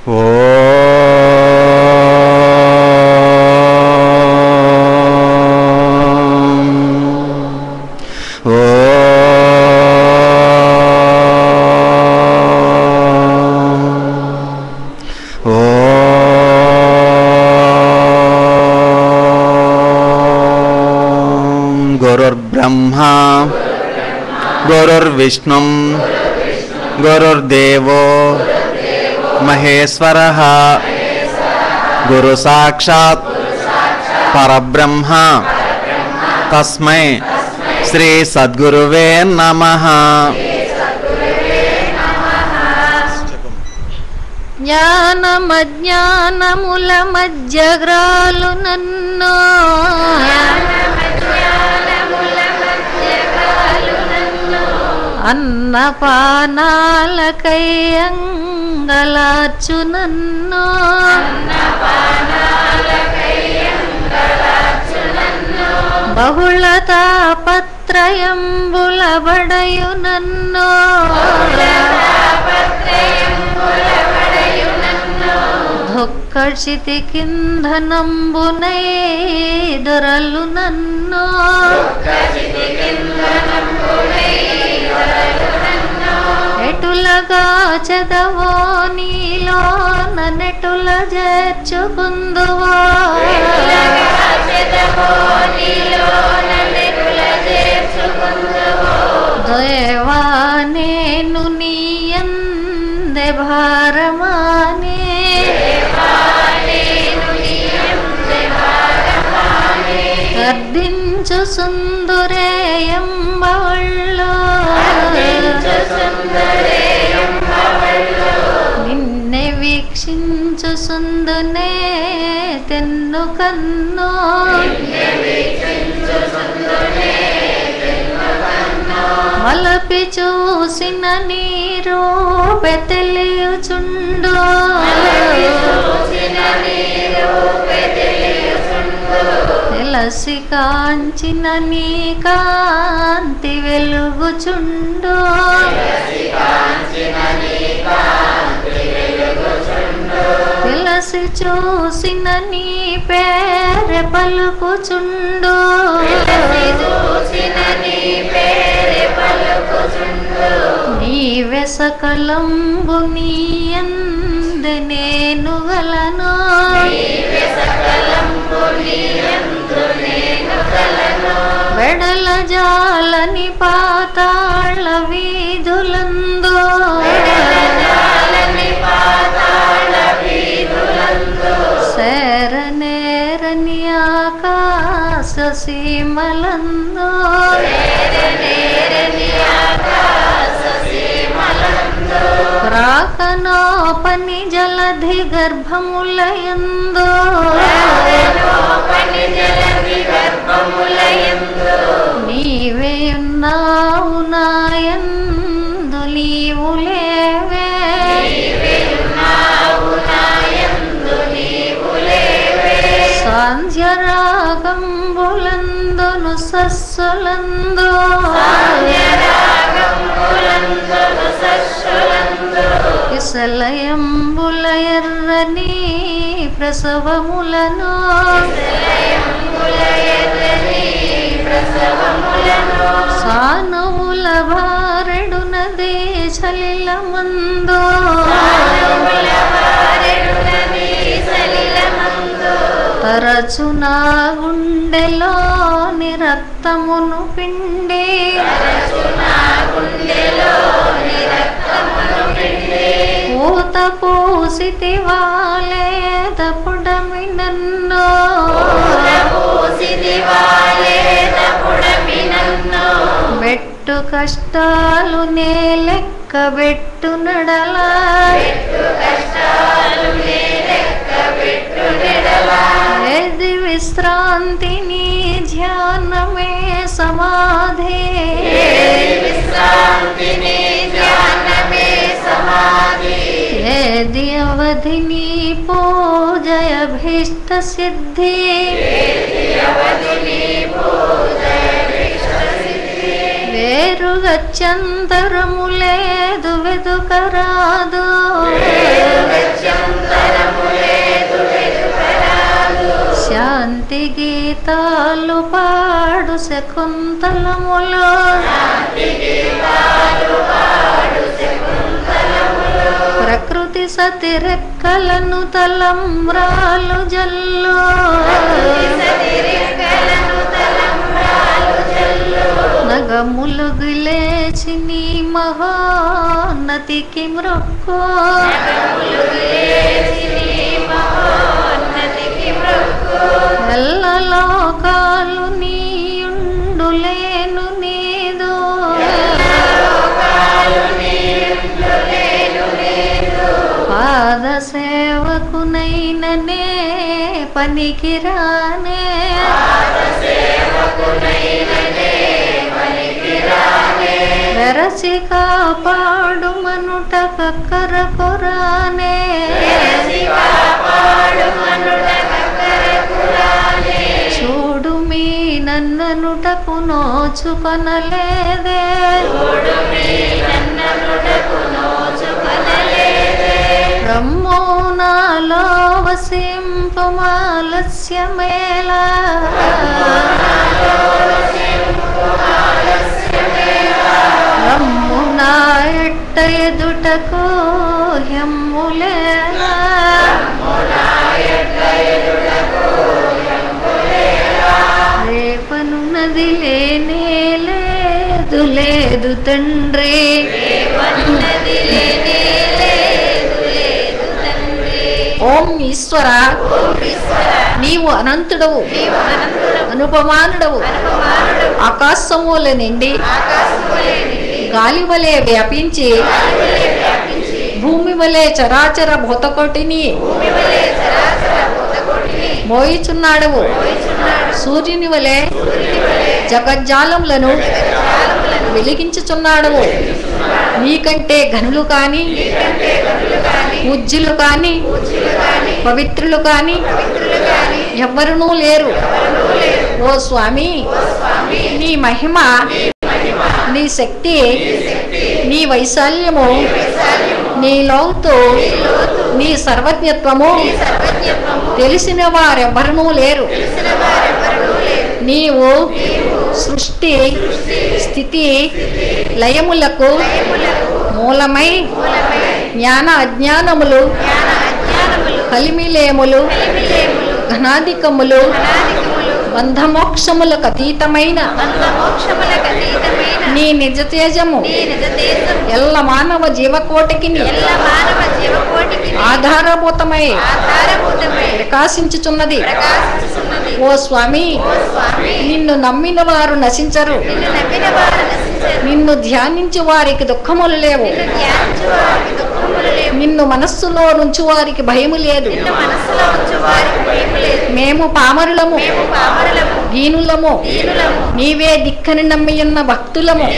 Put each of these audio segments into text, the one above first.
గురుర్బ్రహ్మా గురుర్విష్ణుం గురుర్దేవో మహేశ్వర గురు సాక్షాత్ పరబ్రహ్మ తస్మై శ్రీ సద్గురువే నమ జ్ఞానమజ్ఞానముల మధ్యగ్రాలు నన్ను అన్నపానాలకై అంగలార్చు నన్ను బహుళతాపత్రయంబుల బడయు నన్ను ధొక్కచితి కింధనంబునై దొరలు నన్ను ఎటులగా చదవో నీలో నన్నెటుల చేర్చుకుందువో దేవా నేను నీయందే భారమానే గర్దించు సుందురేయంబవళ్ళో నిన్నే వీక్షించు సుందునే తెన్ను కన్నో మలపి చూసిన నీరు పెతలియుచుండు తెలసి కాంచిన నీ కాంతి వెలుగుచుండు తెలసి చూసిన నీ పేరె పలుకుచుండు నీవే సకలంబు నీ అందు నేను గలను వెడల జాలని పాతాళ వీధులందు శరణేరని ఆకాశ సీమలందు రాకనో పని జలధి గర్భములయందు నీవే ఉన్నావు నాయందు నీవు లేవే సాంధ్యరాగంబులందును సస్సులందు ఇసలయంబుల ఎర్రని ప్రసవములను సానువుల భారెడు నదే చలిల మందు తరచు నా గుండెలో రక్తమును పిండి పూత పూసితి వాలేద పుడమి నన్ను బెట్టు కష్టాలు నే లెక్క బెట్టు నడలా ఏది విశ్రాంతి నీ ధ్యానమే సమాధి ఏది అవధి నీ పూజయభీష్ట సిద్ధి వేరు గచ్చంతరము లేదు వెదుకరాదు గీతాలు పాడు శకుంతలములు ప్రకృతి సతిరెక్కలను తలంబ్రాలు జల్లు నగములు గిలేచి నీ మహోన్నతికి మృక్కు ఎల్ల లోకాలు నీయుండులేను నీదు పాద సేవకునైననే పనికిరానే వెరసి కాపాడు మనుట కక్కర కొరానే చూడు మీ నన్ననుటకు నోచుకొనలేదే రమ్మో నాలో వసింపమాలస్యమేలా రమ్ము నా ఎట్ట ఎదుటకు హెమ్ములేలా రేపనున్నది లేనే లేదు లేదు తండ్రి ఓం ఈశ్వర నీవు అనంతుడవు అనుపమానుడవు ఆకాశముల నిండి గాలి వలె వ్యాపించి భూమి వలె చరాచర భూతకోటిని మోయిచున్నాడవు సూర్యుని వలె జగజ్జాలములను వెలిగించుచున్నాడవు నీకంటే ఘనులు కాని పూజ్యులు కాని పవిత్రులు కాని ఎవ్వరునూ లేరు ఓ స్వామి నీ మహిమ నీ శక్తి నీ వైశాల్యము నీ లోతు నీ సర్వజ్ఞత్వము తెలిసిన వారెవ్వరూ లేరు నీవు సృష్టి స్థితి లయములకు మూలమై జ్ఞాన అజ్ఞానములు కలిమిలేములు ఘనాధికములు బంధమోక్షములకు అతీతమైన నీ నిజ తేజము ఎల్ల మానవ జీవకోటికి ఆధారభూతమై ప్రకాశించుచున్నది ఓ స్వామి నిన్ను నమ్మిన వారు నశించరు నిన్ను ధ్యానించి వారికి దుఃఖములు లేవు నిన్ను మనస్సులో నుంచి వారికి భయము లేదు మేము పామరులము దీనులము నీవే దిక్కని నమ్మియున్న భక్తులము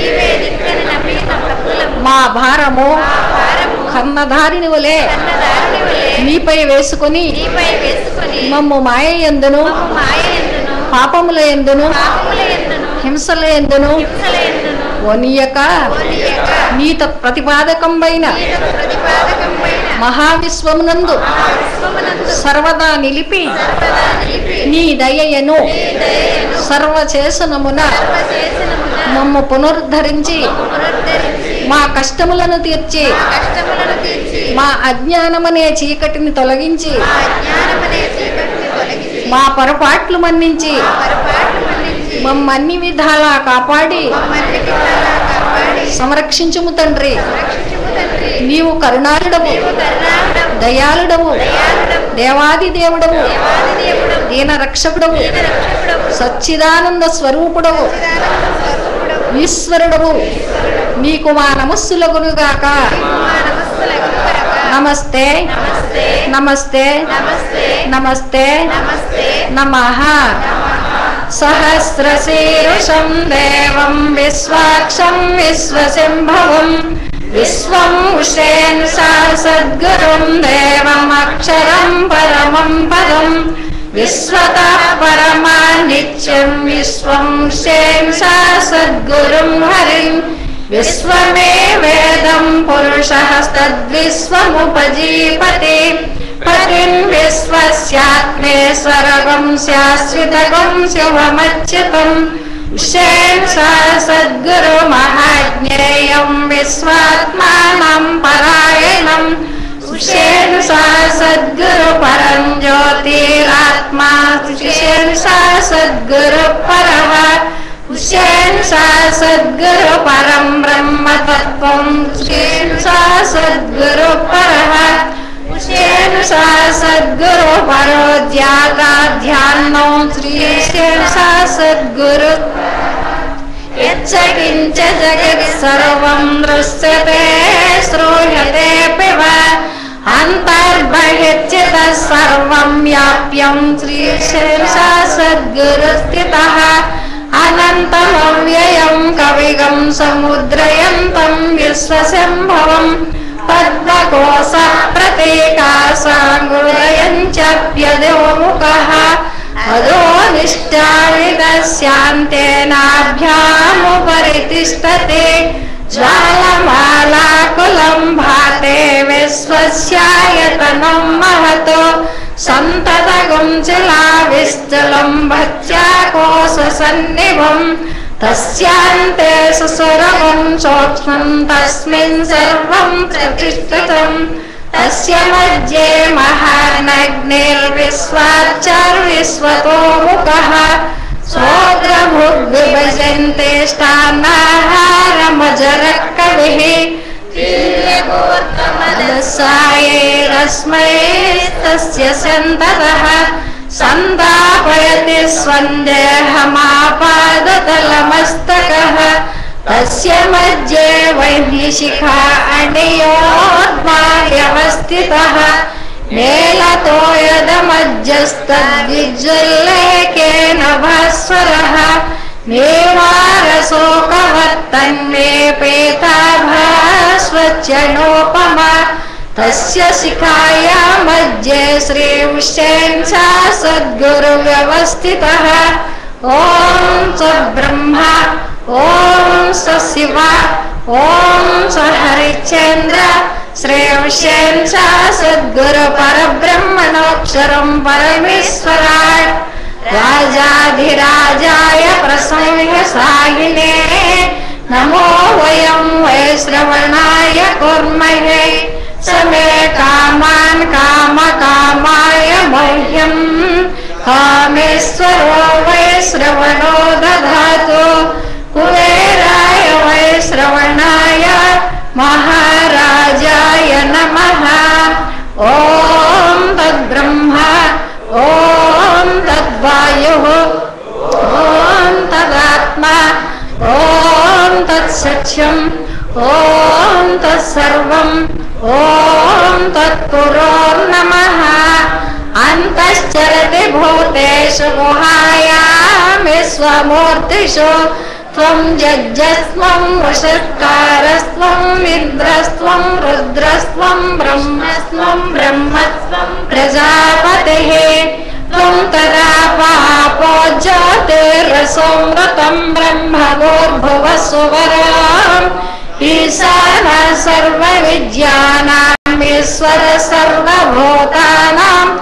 మా భారము కన్నధారిని వలె నీపై వేసుకొని మమ్ము మాయ ఎందును పాపముల ఎందును హింసల ఎందును వనియక నీత ప్రతిపాదకంబైన మహావిశ్వమునందు సర్వదా నిలిపి నీ దయయను సర్వచేసనమున మమ్ము పునరుద్ధరించి మా కష్టములను తీర్చి మా అజ్ఞానమనే చీకటిని తొలగించి మా పొరపాట్లు మన్నించి మమ్మన్ని విధాలా కాపాడి సంరక్షించుము తండ్రి నీవు కరుణాళుడవు దయాళుడవు దేవాది దేవుడవు దీన రక్షకుడవు సచ్చిదానంద స్వరూపుడవు ఈశ్వరుడవు నీకు మా నమస్సులగునుగాక నమస్తే నమస్తే నమస్తే నమః సహస్రశీరుషం దేవం విశ్వాక్షం విశ్వసింభవం విశ్వం ఉషేన్ సా సద్గురుం దేవమక్షరం పరమం పదం విశ్వతః పరమా నిత్యం విశ్వం ఉషేన్ సా సద్గురుం హరిం విశ్వమే వేదం పురుషः తద్విశ్వముపజీపతి పతిం విశ్వస్య स्यात्मेश्वरगं स्याश्रितगं शिवमच्युतम् उषेण सा सद्गुरु महाज्ञेयं विश्वात्मानं परायणम् उषेण सा सद्गुरु परं ज्योतिरात्मा उषेण सा सद्गुरु परः उषेण सा सद्गुरु परं ब्रह्म तत्त्वम् उषेण सा सद्गुरु परः उषेण सा सद्गुरु परो ज्ञाताध्यान्नो श्रीशेण सा सद्गुरु यच्च किञ्च जगत् सर्वं दृश्यते श्रूयतेऽपि वा अन्तर्बहिश्चितः सर्वं व्याप्यं श्रीशेषा सद्गुरुस्थितः अनन्तमव्ययं कविगं समुद्रयन्तं विश्वसम्भवम् पद्मकोशः प्रतीकासाङ्गुरयञ्चप्यदोमुखः अधो निष्ठाविदस्यान्तेनाभ्यामुपरि तिष्ठते ज्वालमालाकुलं भाते विश्वस्यायतनं महतो सन्ततगुं शिलाविश्चलं भक्त्याकोशसन्निभम् तस्यान्ते सुसुरगं सूक्ष्मं तस्मिन् सर्वं प्रतिष्ठितम् तस्य मध्ये महानग्निर्विश्वाचार्विश्वतो मुखः सोग्रभुग्विभजन्ते स्थानाहारमजरकविः सायैरस्मै तस्य सन्ततः सन्दापयति स्वन्देहमापादतलमस्तकः तस्य मध्ये वह्निशिखा अणयोर्मायवस्थितः मेलतो यदमज्जस्तद्विज्वल्लेकेन भास्वरः नेवारशोकवत्तन्मे पेताभास्वच्चनोपमा तस्य शिखाया मध्ये श्रीविषेण सा सद्गुरुव्यवस्थितः ॐ स ब्रह्मा ॐ स शिवा ॐ स हरिश्चन्द्र श्रेयसेन सा सद्गुरु परब्रह्मणोऽक्षरं परमेश्वराय राजाधिराजाय प्रसंहसाहिने नमो वयं वै श्रवणाय कुर्महे समे कामान् कामकामाय मह्यम् कामेश्वरो वै श्रवणो दधातु कुबेराय वै श्रवणाय महाराजाय नमः ॐ तद्ब्रह्मा ॐ तद्वायुः ॐ तदात्मा ॐ तत्सत्यम् ॐ तत्सर्वम् ॐ तत्पुरो नमः अन्तश्चरति भूतेषु गुहायामिश्वमूर्तिषु त्वं जज्जस्त्वं वषत्कारस्त्वं विद्रस्त्वं रुद्रस्त्वं ब्रह्मस्त्वं ब्रह्मस्त्वं प्रजापतिः त्वं तदा पापो ज्योतिरसोमृतं ब्रह्मभूर्भुवस्वराम् ईशान सर्वविद्यानाम् ईश्वर सर्वभूतानाम्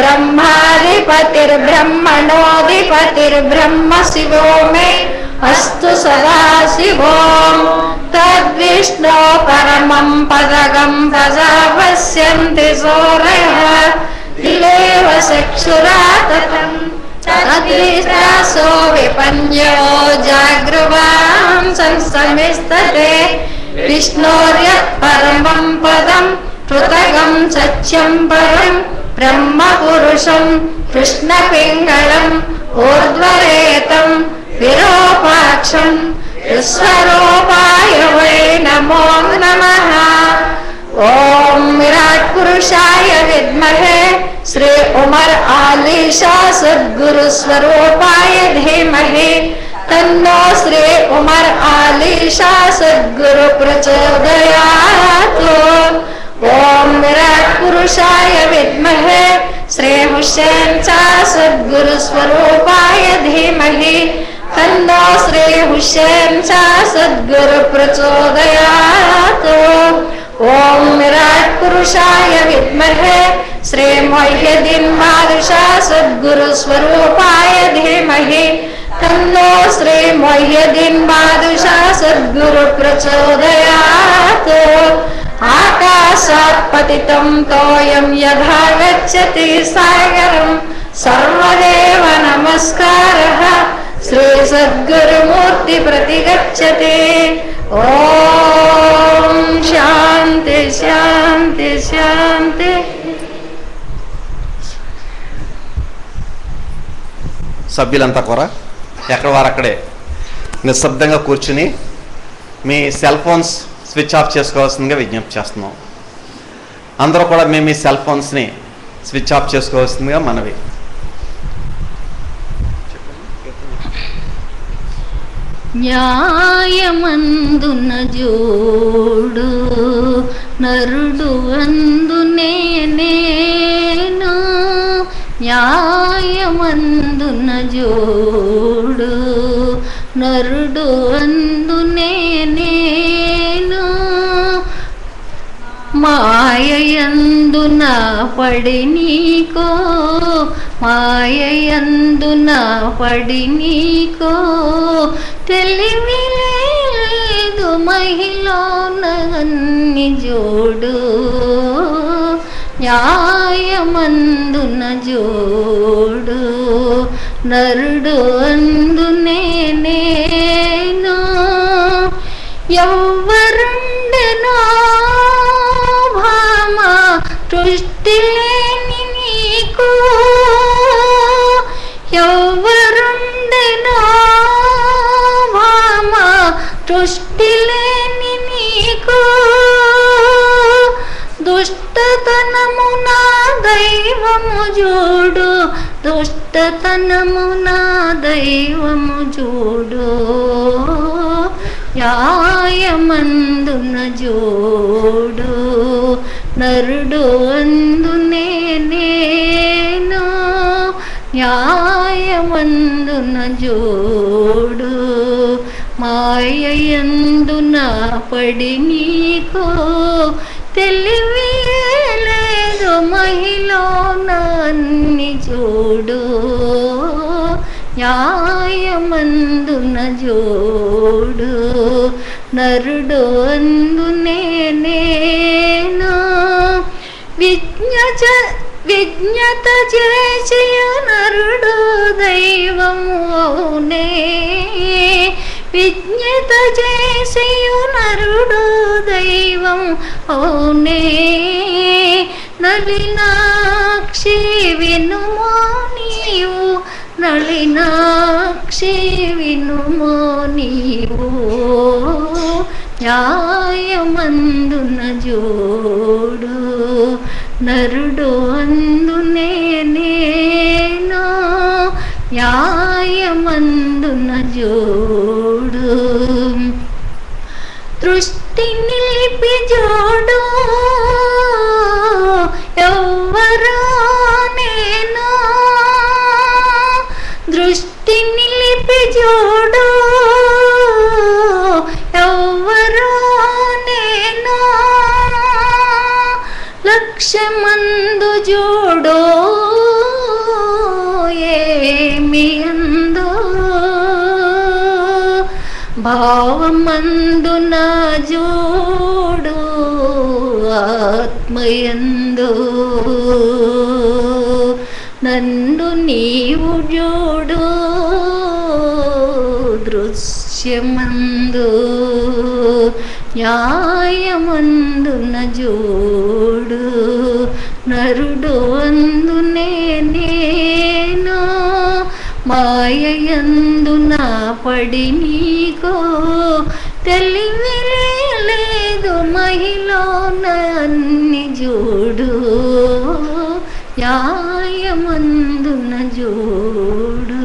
ब्रह्माधिपतिर्ब्रह्मणोऽधिपतिर्ब्रह्म शिवो मे अस्तु सदा शिवोम् तद्विष्णो परमं पदगं प्रजा पश्यन्ति सोरयः दिलेव चक्षुरा ततम् तद्विश्वासो विपन्यो जागृवां संसमिस्तते विष्णोर्यत् परमं पदं पृथगं सत्यं परं ब्रह्मपुरुषं कृष्णपिङ्गलम् ऊर्ध्वरेतं विरूपाक्षं विश्वरूपाय वै नमो नमः ॐ विराट पुरुषाय विद्महे श्री उमर आलीशा सद्गुरु स्वरूपाय धीमहि तन्नो श्री उमर आलीशा सद्गुरु प्रचोदयातु ॐ विराट पुरुषाय विद्महे श्री हुसैन सा सद्गुरु स्वरूपाय धीमहि तन्नो श्री हुसैन सा सद्गुरु प्रचोदयातु ॐ विराट पुरुषाय विद्महे శ్రీ మొహ్యదీన్ బాదుషా సద్గురు స్వరూపాయ ధీమహి తన్నో శ్రీ మొహ్యదీన్ బాదుషా సద్గురు ప్రచోదయాత్ ఆకాశాత్ పతితం తోయం యథా గచ్చతి సాగరం సర్వదేవ నమస్కారः శ్రీ సద్గురుమూర్తి ప్రతిగచ్చతి ఓం శాంతి శాంతి శాంతి సభ్యులంతా కూడా ఎక్కడ వారు అక్కడే నిశ్శబ్దంగా కూర్చుని మీ సెల్ ఫోన్స్ స్విచ్ ఆఫ్ చేసుకోవాల్సిందిగా విజ్ఞప్తి చేస్తున్నాం అందరూ కూడా మేము మీ సెల్ ఫోన్స్ని స్విచ్ ఆఫ్ చేసుకోవాల్సిందిగా మనవి న్యాయమందున జోడు నరుడు అందునే నేను న్యాయమందున జోడు నరుడు అందునే నేను మాయయందున పడి నీకో మాయయందున పడి నీకో తెలివి లేదు మహిళని జోడు న్యాయమందున జోడు నరుడు అందునే నేను ఎవ్వరుండెనో భామ దృష్టి లేని నీకు ఎవ్వరుండెనో భామ దృష్టి లేని నీకు దుష్టతనము నా దైవము జోడు దుష్టతనము నా దైవము జోడు న్యాయమందున జోడు నరుడు అందునే నేను న్యాయమందున జోడు మాయయందున పడి నీకో తెలివి లేదు మహిళ నన్ని జోడు న్యాయమందున జోడు నరుడు అందునే నేను విజ్ఞత విజ్ఞత చేసియు నరుడు దైవమునే విజ్ఞత చేసియు నరుడు దైవం అవునే నలినాక్షి వినుమో నీవు నళినాక్షి వినుమో నీవు న్యాయమందున జోడు నరుడు అందునే నేను న్యాయమందున జోడు దృష్టి నిలిపి జోడు ఎవ్వరో నేను దృష్టి నిలిపి జోడు ఎవ్వరో నేను లక్ష్యమందు జోడు ఏమి అందు భావమందున జోడు ఆత్మయందు నన్ను నీవు జోడు దృశ్యమందు న్యాయమందున జోడు నరుడు అందునే నేను మాయయందున పడి నీకో తెలివి లేదు మహిళ నన్ని జోడు న్యాయమందున జోడు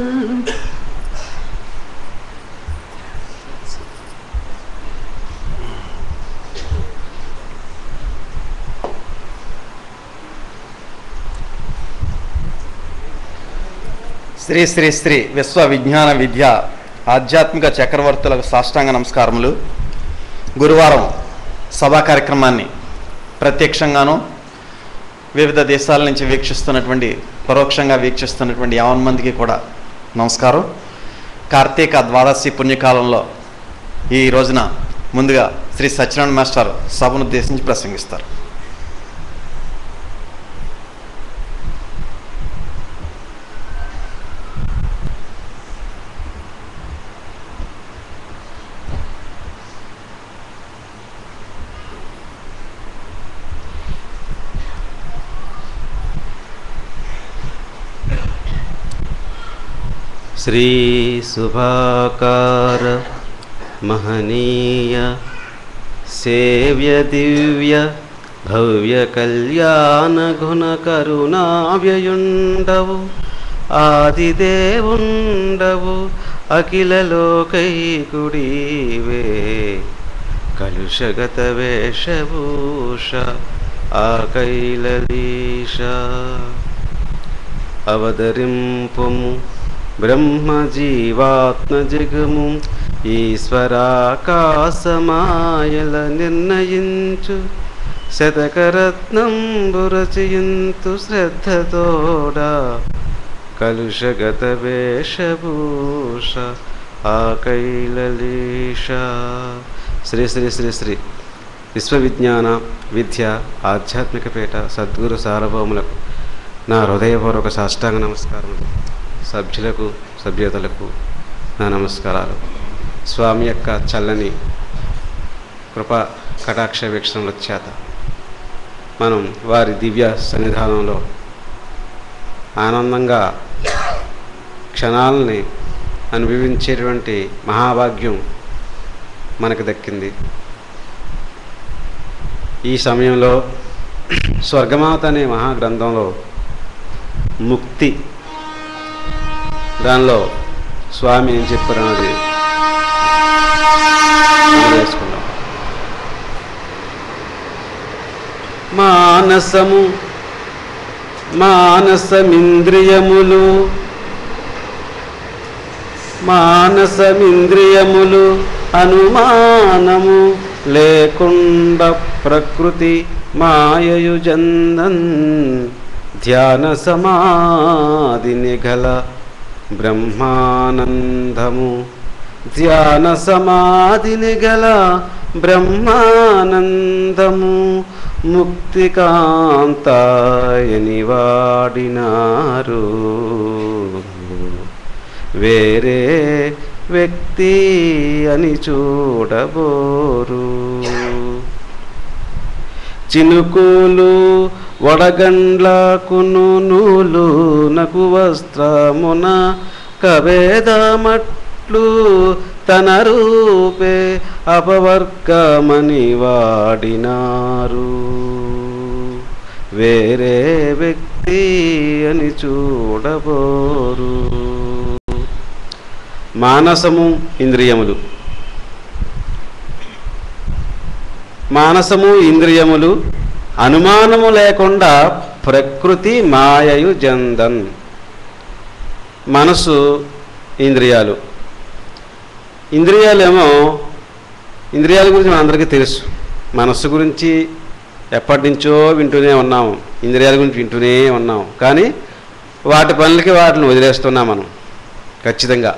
శ్రీ శ్రీ శ్రీ విశ్వ విజ్ఞాన విద్య ఆధ్యాత్మిక చక్రవర్తులకు సాష్టాంగ నమస్కారములు గురువారం సభా కార్యక్రమాన్ని ప్రత్యక్షంగాను వివిధ దేశాల నుంచి వీక్షిస్తున్నటువంటి పరోక్షంగా వీక్షిస్తున్నటువంటి యావన్ మందికి కూడా నమస్కారం కార్తీక ద్వాదశి పుణ్యకాలంలో ఈ రోజున ముందుగా శ్రీ సత్యనారాయణ మాస్టర్ సభను ఉద్దేశించి ప్రసంగిస్తారు श्रीशुभाकार महनीय सेव्य दिव्य భవ్యకళ్యాణగుణకరుణావ్యయుండవు ఆదిదేవుండవు అఖిలలోకైకుడీవే కలుషగత వేషభూష ఆకైలలీష అవతరింపుము బ్రహ్మజీవాత్మ జగము ఈశ్వరాకాశమాయల నిర్ణయించు శతకరత్నం బురచయింతు శ్రద్ధతోడా కలుషగత వేషభూష ఆకైలలీష శ్రీ శ్రీ శ్రీ శ్రీ విశ్వవిజ్ఞాన విద్య ఆధ్యాత్మిక పీఠ సద్గురు సార్వభౌములకు నా హృదయపూర్వక సాష్టాంగ నమస్కారములు సభ్యులకు సభ్యతలకు నా నమస్కారాలు స్వామి యొక్క చల్లని కృప కటాక్ష వీక్షణల చేత మనం వారి దివ్య సన్నిధానంలో ఆనందంగా క్షణాలని అనుభవించేటువంటి మహాభాగ్యం మనకు దక్కింది ఈ సమయంలో స్వర్గమాత అనే మహాగ్రంథంలో ముక్తి దానిలో స్వామి ఏం చెప్పారన్నది మనం వేసుకుందాం మానసము మానసమింద్రియములు మానసమింద్రియములు అనుమానము లేకుండా ప్రకృతి మాయయు జందన్ ధ్యాన సమాధి నిఘల బ్రహ్మానందము ధ్యాన సమాధి నిగల బ్రహ్మానందము ముక్తికాంతాయని వాడినారు వేరే వ్యక్తి అని చూడబోరు చినుకులు వడగండ్లకును నూలు నకు వస్త్రమున కవేదమట్లు తన రూపే అపవర్గమని వాడినారు వేరే వ్యక్తి అని చూడబోరు మానసము ఇంద్రియములు మానసము ఇంద్రియములు అనుమానము లేకుండా ప్రకృతి మాయయు జందన్ మనసు ఇంద్రియాలు ఇంద్రియాలేమో ఇంద్రియాల గురించి మనందరికీ తెలుసు మనస్సు గురించి ఎప్పటి నుంచో వింటూనే ఉన్నాము ఇంద్రియాల గురించి వింటూనే ఉన్నాం కానీ వాటి పనులకి వాటిని వదిలేస్తున్నాం మనం ఖచ్చితంగా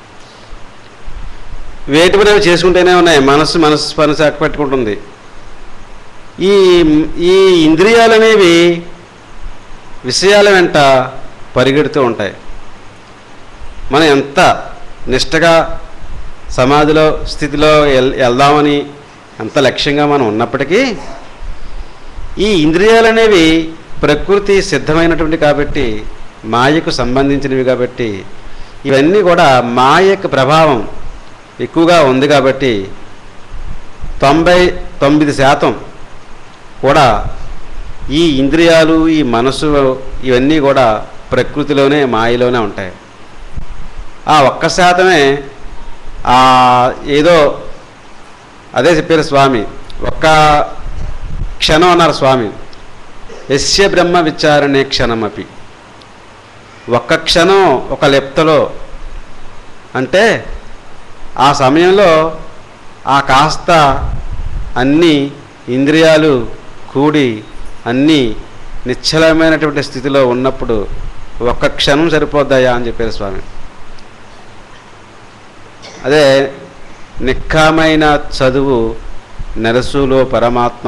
వేటి పని అవి చేసుకుంటూనే ఉన్నాయి మనస్సు మనస్సు పని పెట్టుకుంటుంది ఈ ఈ ఇంద్రియాలు అనేవి విషయాల వెంట పరిగెడుతూ ఉంటాయి మనం ఎంత నిష్టగా సమాధిలో స్థితిలో వెల్ వెళ్దామని ఎంత లక్ష్యంగా మనం ఉన్నప్పటికీ ఈ ఇంద్రియాలు అనేవి ప్రకృతి సిద్ధమైనటువంటి కాబట్టి మాయకు సంబంధించినవి కాబట్టి ఇవన్నీ కూడా మాయ యొక్క ప్రభావం ఎక్కువగా ఉంది కాబట్టి తొంభై తొమ్మిది శాతం కూడా ఈ ఇంద్రియాలు ఈ మనసు ఇవన్నీ కూడా ప్రకృతిలోనే మాయలోనే ఉంటాయి ఆ ఒక్క శాతమే ఆ ఏదో అదే చెప్పారు స్వామి ఒక్క క్షణం అన్నారు స్వామి యస్య బ్రహ్మ విచారణే క్షణమపి ఒక్క క్షణం ఒక లెప్తలో అంటే ఆ సమయంలో ఆ కాస్త అన్ని ఇంద్రియాలు కూడి అన్నీ నిశ్చలమైనటువంటి స్థితిలో ఉన్నప్పుడు ఒక్క క్షణం సరిపోద్దాయా అని చెప్పారు స్వామి అదే నిక్కామైన చదువు నెరసులో పరమాత్మ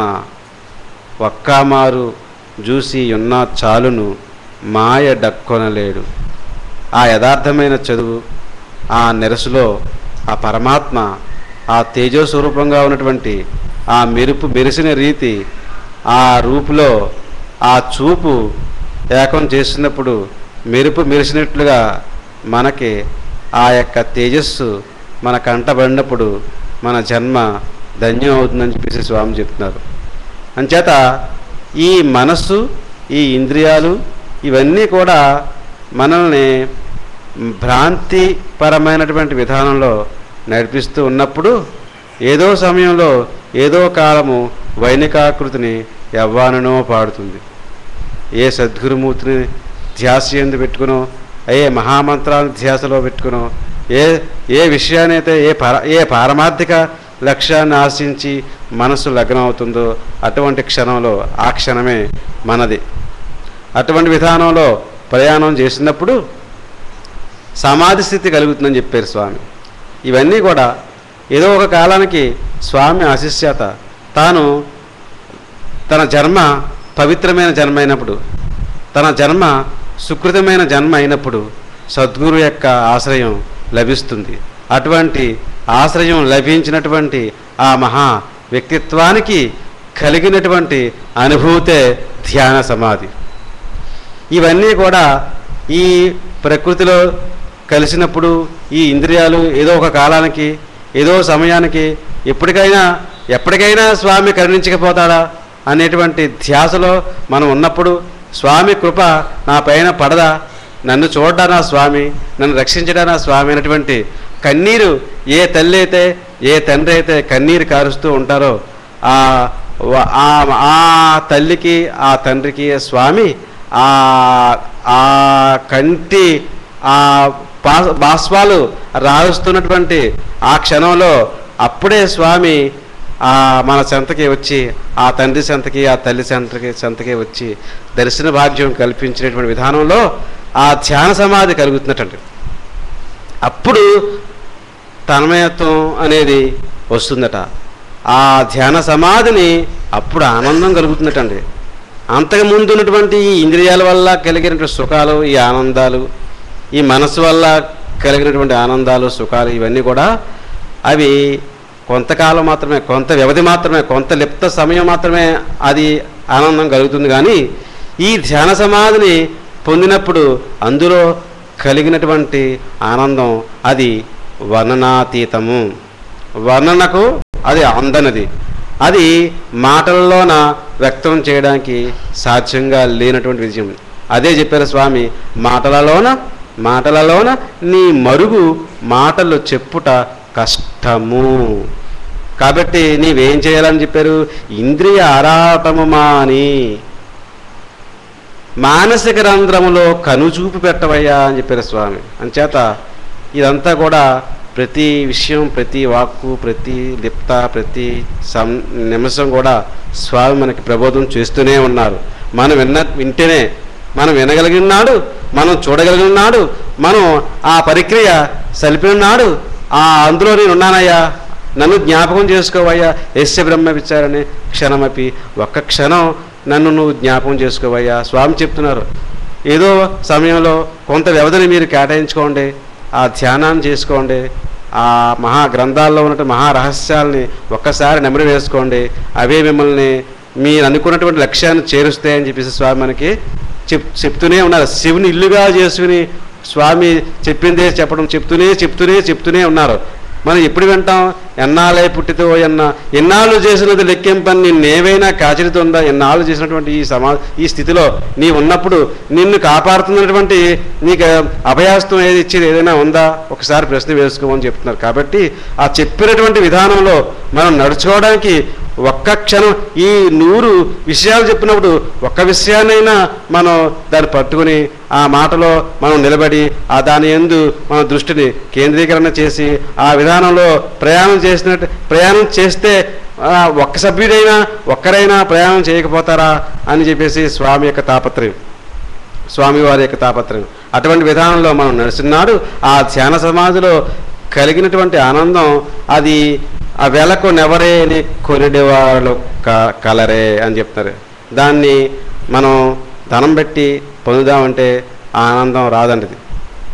ఒక్కమారు చూసి ఉన్న చాలును మాయ డక్కొనలేడు ఆ యథార్థమైన చదువు ఆ నెరసులో ఆ పరమాత్మ ఆ తేజస్వరూపంగా ఉన్నటువంటి ఆ మెరుపు మెరిసిన రీతి ఆ రూపులో ఆ చూపు ఏకం చేసినప్పుడు మెరుపు మెరిసినట్లుగా మనకి ఆ యొక్క తేజస్సు మన కంటబడినప్పుడు మన జన్మ ధన్యం అవుతుందని చెప్పేసి స్వామి చెప్తున్నారు అంచేత ఈ మనస్సు ఈ ఇంద్రియాలు ఇవన్నీ కూడా మనల్ని భ్రాంతిపరమైనటువంటి విధానంలో నడిపిస్తూ ఉన్నప్పుడు ఏదో సమయంలో ఏదో కాలము వైనికాకృతిని యవ్వాననో పాడుతుంది ఏ సద్గురుమూర్తిని ధ్యాస ఎందు పెట్టుకునో ఏ మహామంత్రాలను ధ్యాసలో పెట్టుకునో ఏ ఏ విషయాన్నైతే ఏ పర ఏ పారమార్థిక లక్ష్యాన్ని ఆశించి మనసు లగ్నం అవుతుందో అటువంటి క్షణంలో ఆ క్షణమే మనది అటువంటి విధానంలో ప్రయాణం చేసినప్పుడు సమాధి స్థితి కలుగుతుందని చెప్పారు స్వామి ఇవన్నీ కూడా ఏదో ఒక కాలానికి స్వామి ఆశిష్యత తాను తన జన్మ పవిత్రమైన జన్మ అయినప్పుడు తన జన్మ సుకృతమైన జన్మ అయినప్పుడు సద్గురు యొక్క ఆశ్రయం లభిస్తుంది అటువంటి ఆశ్రయం లభించినటువంటి ఆ మహా వ్యక్తిత్వానికి కలిగినటువంటి అనుభూతే ధ్యాన సమాధి ఇవన్నీ కూడా ఈ ప్రకృతిలో కలిసినప్పుడు ఈ ఇంద్రియాలు ఏదో ఒక కాలానికి ఏదో సమయానికి ఎప్పటికైనా ఎప్పటికైనా స్వామి కరుణించకపోతాడా అనేటువంటి ధ్యాసలో మనం ఉన్నప్పుడు స్వామి కృప నా పైన పడదా నన్ను చూడడా నా స్వామి నన్ను రక్షించడా నా స్వామి అనేటువంటి కన్నీరు ఏ తల్లి అయితే ఏ తండ్రి అయితే కన్నీరు కారుస్తూ ఉంటారో ఆ వ- ఆ- ఆ తల్లికి ఆ తండ్రికి స్వామి ఆ ఆ కంటి ఆ బా- బాష్పాలు రారుస్తున్నటువంటి ఆ క్షణంలో అప్పుడే స్వామి ఆ మన చెంతకి వచ్చి ఆ తండ్రి చెంతకి ఆ తల్లి చెంతకి చెంతకి వచ్చి దర్శన భాగ్యం కల్పించినటువంటి విధానంలో ఆ ధ్యాన సమాధి కలుగుతున్నట్టండి అప్పుడు తన్మయత్వం అనేది వస్తుందట ఆ ధ్యాన సమాధిని అప్పుడు ఆనందం కలుగుతుందటండి అంతకుముందు ఉన్నటువంటి ఈ ఇంద్రియాల వల్ల కలిగినటువంటి సుఖాలు ఈ ఆనందాలు ఈ మనసు వల్ల కలిగినటువంటి ఆనందాలు సుఖాలు ఇవన్నీ కూడా అవి కొంతకాలం మాత్రమే కొంత వ్యవధి మాత్రమే కొంత లిప్త సమయం మాత్రమే అది ఆనందం కలుగుతుంది కానీ ఈ ధ్యాన సమాధిని పొందినప్పుడు అందులో కలిగినటువంటి ఆనందం అది వర్ణనాతీతము వర్ణనకు అది అందనది అది మాటల్లోన వ్యక్తం చేయడానికి సాధ్యంగా లేనటువంటి విజయం అదే చెప్పారు స్వామి మాటలలోన మాటలలోన నీ మరుగు మాటలు చెప్పుట కష్టము కాబట్టి నీవేం చేయాలని చెప్పారు ఇంద్రియ ఆరాటము మాని మానసిక రంధ్రములో కనుచూపు పెట్టవయ్యా అని చెప్పారు స్వామి అంచేత ఇదంతా కూడా ప్రతి విషయం ప్రతి వాక్కు ప్రతి లిప్త ప్రతి సం నిమిషం కూడా స్వామి మనకి ప్రబోధం చేస్తూనే ఉన్నారు మనం విన్న వింటేనే మనం వినగలిగినాడు మనం చూడగలిగినాడు మనం ఆ పరిక్రియ సలిపినాడు ఆ అందులో నేను ఉన్నానయ్యా నన్ను జ్ఞాపకం చేసుకోవయ్యా యస్య బ్రహ్మ విచారని క్షణమపి ఒక్క క్షణం నన్ను నువ్వు జ్ఞాపకం చేసుకోవయ్యా స్వామి చెప్తున్నారు ఏదో సమయంలో కొంత వ్యవధిని మీరు కేటాయించుకోండి ఆ ధ్యానాన్ని చేసుకోండి ఆ మహా గ్రంథాల్లో ఉన్నటువంటి మహా రహస్యాల్ని ఒక్కసారి నెమరు వేసుకోండి అవే మిమ్మల్ని మీరు అనుకున్నటువంటి లక్ష్యాన్ని చేరుస్తాయని చెప్పేసి స్వామి మనకి చెప్ చెప్తూనే ఉన్నారు శివుని ఇల్లుగా చేసుకుని స్వామి చెప్పిందే చెప్పడం చెప్తూనే చెప్తూనే చెప్తూనే ఉన్నారు మనం ఎప్పుడు వింటాం ఎన్నాళ్ళే పుట్టితో ఎన్న ఎన్నాళ్ళు చేసినది లెక్కింపని నిన్నేవైనా కాచిరుతుందా ఎన్నాళ్ళు చేసినటువంటి ఈ సమా ఈ స్థితిలో నీ ఉన్నప్పుడు నిన్ను కాపాడుతున్నటువంటి నీకు అభయాస్తం ఏది ఇచ్చేది ఏదైనా ఉందా ఒకసారి ప్రశ్న వేసుకోమని చెప్తున్నారు కాబట్టి ఆ చెప్పినటువంటి విధానంలో మనం నడుచుకోవడానికి ఒక్క క్షణం ఈ నూరు విషయాలు చెప్పినప్పుడు ఒక్క విషయాన్నైనా మనం దాన్ని పట్టుకుని ఆ మాటలో మనం నిలబడి ఆ దాని ఎందు మన దృష్టిని కేంద్రీకరణ చేసి ఆ విధానంలో ప్రయాణం చేసినట్టు ప్రయాణం చేస్తే ఆ, ఒక్క సభ్యుడైనా ఒక్కరైనా ప్రయాణం చేయకపోతారా అని చెప్పేసి స్వామి యొక్క తాపత్రయం స్వామివారి యొక్క తాపత్రయం అటువంటి విధానంలో మనం నడుస్తున్నాడు ఆ ధ్యాన సమాధిలో కలిగినటువంటి ఆనందం అది ఆ వెలకు నెవరేని కొనిడేవాళ్ళు క కలరే అని చెప్తారు దాన్ని మనం ధనం పెట్టి పొందుదామంటే ఆ ఆనందం రాదండి ఇది.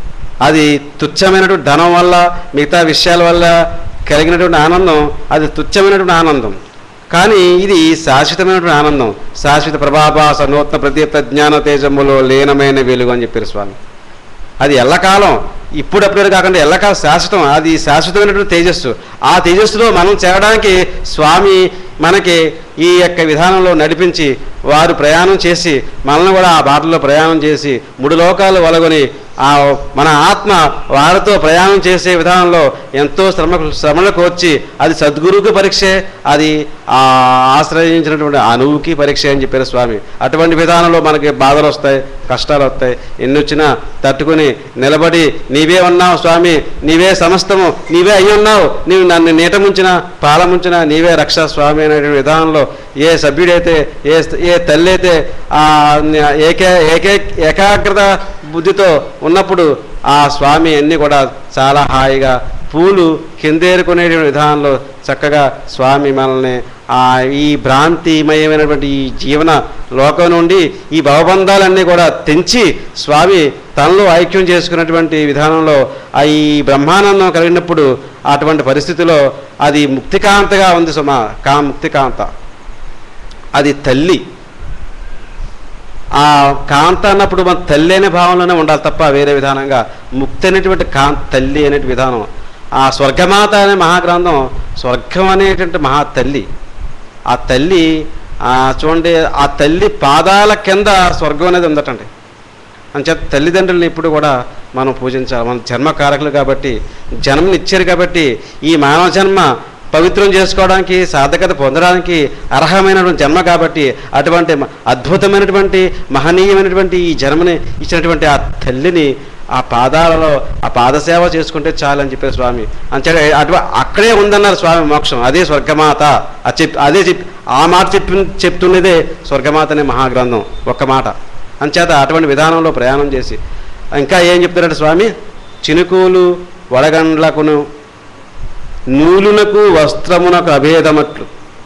అది తుచ్చమైనటువంటి ధనం వల్ల మిగతా విషయాల వల్ల కలిగినటువంటి ఆనందం అది తుచ్చమైనటువంటి ఆనందం కానీ ఇది శాశ్వతమైనటువంటి ఆనందం శాశ్వత ప్రభాభాస నూతన ప్రదీప్త జ్ఞాన తేజములో లీనమైన వెలుగు అని చెప్పారు స్వామి అది ఎల్లకాలం ఇప్పుడప్పుడు కాకుండా ఎల్లకాలం శాశ్వతం అది శాశ్వతమైనటువంటి తేజస్సు ఆ తేజస్సులో మనం చేరడానికి స్వామి మనకి ఈ యొక్క విధానంలో నడిపించి వారు ప్రయాణం చేసి మనల్ని కూడా ఆ బాటలో ప్రయాణం చేసి మూడు లోకాలు వలగొని ఆ మన ఆత్మ వారితో ప్రయాణం చేసే విధానంలో ఎంతో శ్రమ శ్రమలకు వచ్చి అది సద్గురువుకి పరీక్షే అది ఆ ఆశ్రయించినటువంటి అనువుకి పరీక్ష అని చెప్పారు స్వామి అటువంటి విధానంలో మనకి బాధలు వస్తాయి కష్టాలు వస్తాయి ఎన్ని వచ్చినా తట్టుకుని నిలబడి నీవే ఉన్నావు స్వామి నీవే సమస్తము నీవే అయి ఉన్నావు నీవు నన్ను నీట ముంచిన పాల ముంచిన నీవే రక్ష స్వామి అనేటువంటి విధానంలో ఏ సభ్యుడైతే ఏ ఏ తల్లి అయితే ఆ ఏకే ఏకే ఏకాగ్రత బుద్ధితో ఉన్నప్పుడు ఆ స్వామి అన్నీ కూడా చాలా హాయిగా పూలు కిందేరుకునే విధానంలో చక్కగా స్వామి మనల్ని ఆ ఈ భ్రాంతిమయమైనటువంటి ఈ జీవన లోకం నుండి ఈ భవబంధాలన్నీ కూడా తెంచి స్వామి తనలో ఐక్యం చేసుకున్నటువంటి విధానంలో ఆ ఈ బ్రహ్మానందం కలిగినప్పుడు అటువంటి పరిస్థితిలో అది ముక్తికాంతగా ఉంది సుమా కా ముక్తికాంత అది తల్లి ఆ కాంత అన్నప్పుడు మన తల్లి అనే భావంలోనే ఉండాలి తప్ప వేరే విధానంగా ముక్తి అనేటువంటి కాంత తల్లి అనే విధానం ఆ స్వర్గమాత అనే మహాగ్రంథం స్వర్గం అనేటువంటి మహా తల్లి ఆ తల్లి ఆ చూడండి ఆ తల్లి పాదాల కింద స్వర్గం అనేది ఉందటండి అంచేత తల్లిదండ్రులను ఇప్పుడు కూడా మనం పూజించాలి మన జన్మకారకులు కాబట్టి జన్మనిచ్చారు కాబట్టి ఈ మానవ జన్మ పవిత్రం చేసుకోవడానికి సార్థకత పొందడానికి అర్హమైనటువంటి జన్మ కాబట్టి అటువంటి మ- అద్భుతమైనటువంటి మహనీయమైనటువంటి ఈ జన్మని ఇచ్చినటువంటి ఆ తల్లిని ఆ పాదాలలో ఆ పాదసేవ చేసుకుంటే చాలు అని చెప్పారు స్వామి అంతే అటు అక్కడే ఉందన్నారు స్వామి మోక్షం అదే స్వర్గమాత ఆ చెప్ అదే చెప్ ఆ మాట చెప్పి చెప్తున్నదే స్వర్గమాత అనే మహాగ్రంథం ఒక్క మాట అంచేత అటువంటి విధానంలో ప్రయాణం చేసి ఇంకా ఏం చెప్తారంటే స్వామి చినుకులు వడగండ్లకును నూలునకు వస్త్రమునకు అభేదమట్లు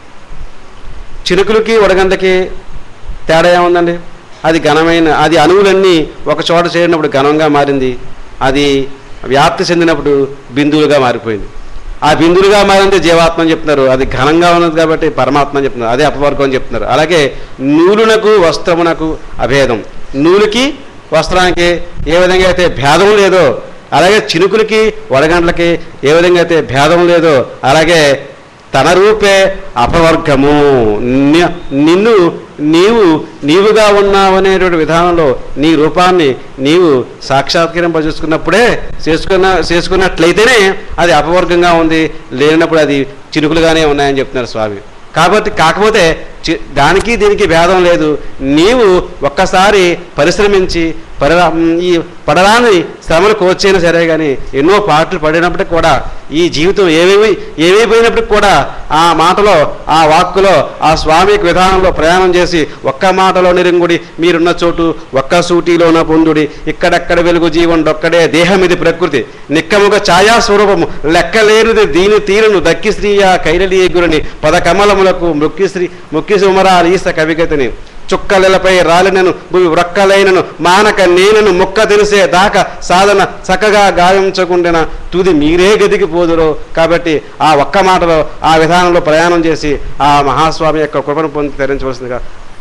చినుకులకి వడగండ్లకి తేడా ఏముందండి అది ఘనమైన అది అణువులన్నీ ఒక చోట చేరినప్పుడు ఘనంగా మారింది అది వ్యాప్తి చెందినప్పుడు బిందువులుగా మారిపోయింది ఆ బిందువులుగా మారింది జీవాత్మ అని చెప్తున్నారు అది ఘనంగా ఉన్నది కాబట్టి పరమాత్మ అని చెప్తున్నారు అదే అపవర్గం అని చెప్తున్నారు అలాగే నూలునకు వస్త్రమునకు అభేదం నూలుకి వస్త్రానికి ఏ విధంగా అయితే భేదం లేదో అలాగే చినుకులకి వడగండ్లకి ఏ విధంగా అయితే భేదం లేదో అలాగే తన రూపే అపవర్గము ని- నిన్ను నీవు నీవుగా ఉన్నావనేటువంటి విధానంలో నీ రూపాన్ని నీవు సాక్షాత్కరింపజేసుకున్నప్పుడే చేసుకున్న చేసుకున్నట్లయితేనే అది అపవర్గంగా ఉంది లేనప్పుడు అది చినుకులుగానే ఉన్నాయని చెప్తున్నారు స్వామి కాబట్టి కాకపోతే చి- దానికి దీనికి భేదం లేదు నీవు ఒక్కసారి పరిశ్రమించి పడ ఈ పడరాని శ్రమలు కోర్చైనా సరే కానీ ఎన్నో పాటలు పడినప్పటికి కూడా ఈ జీవితం ఏమేమి ఏమైపోయినప్పటికి కూడా ఆ మాటలో ఆ వాక్కులో ఆ స్వామి యొక్క విధానంలో ప్రయాణం చేసి ఒక్క మాటలో నిరింగుడి మీరున్న చోటు ఒక్క సూటిలోన పొందుడి ఇక్కడెక్కడ వెలుగు జీవన్ ఒక్కడే దేహం ఇది ప్రకృతి నిక్కముగా ఛాయా స్వరూపము లెక్కలేనిది దీని తీరును దక్కి శ్రీయ కైరలి ఎగురని పద కమలములకు మొక్కి శ్రీ మొక్కి సుమరా ఈస కవిగతిని చుక్కలపై రాలినను భూమి వ్రక్కలైనను మానక నేనను మొక్క తెలిసే దాకా సాధన చక్కగా గావించకుండిన తుది మీరే గదికి పోదురో కాబట్టి ఆ ఒక్క మాటలో ఆ విధానంలో ప్రయాణం చేసి ఆ మహాస్వామి యొక్క కృపను పొంది తరించవలసిందిగా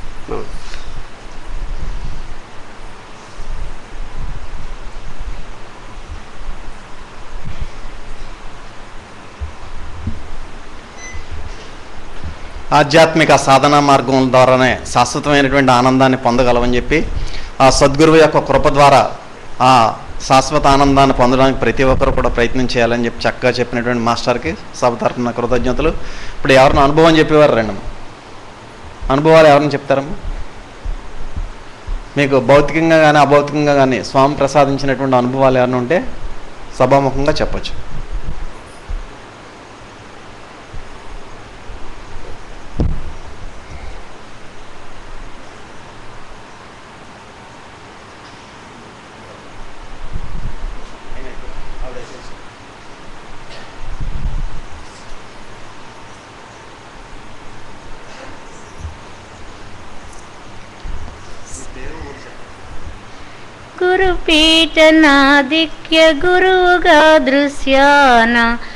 ఆధ్యాత్మిక సాధనా మార్గం ద్వారానే శాశ్వతమైనటువంటి ఆనందాన్ని పొందగలమని చెప్పి ఆ సద్గురువు యొక్క కృప ద్వారా ఆ శాశ్వత ఆనందాన్ని పొందడానికి ప్రతి ఒక్కరు కూడా ప్రయత్నం చేయాలని చెప్పి చక్కగా చెప్పినటువంటి మాస్టర్కి సభ తరఫున కృతజ్ఞతలు ఇప్పుడు ఎవరిని అనుభవం చెప్పేవారు రండి అనుభవాలు ఎవరిని చెప్తారమ్మా మీకు భౌతికంగా కానీ అభౌతికంగా కానీ స్వామి ప్రసాదించినటువంటి అనుభవాలు ఏమైనా ఉంటే సభాముఖంగా చెప్పచ్చు గురుపీఠనాదిక్య గురువుగా దృశ్యాన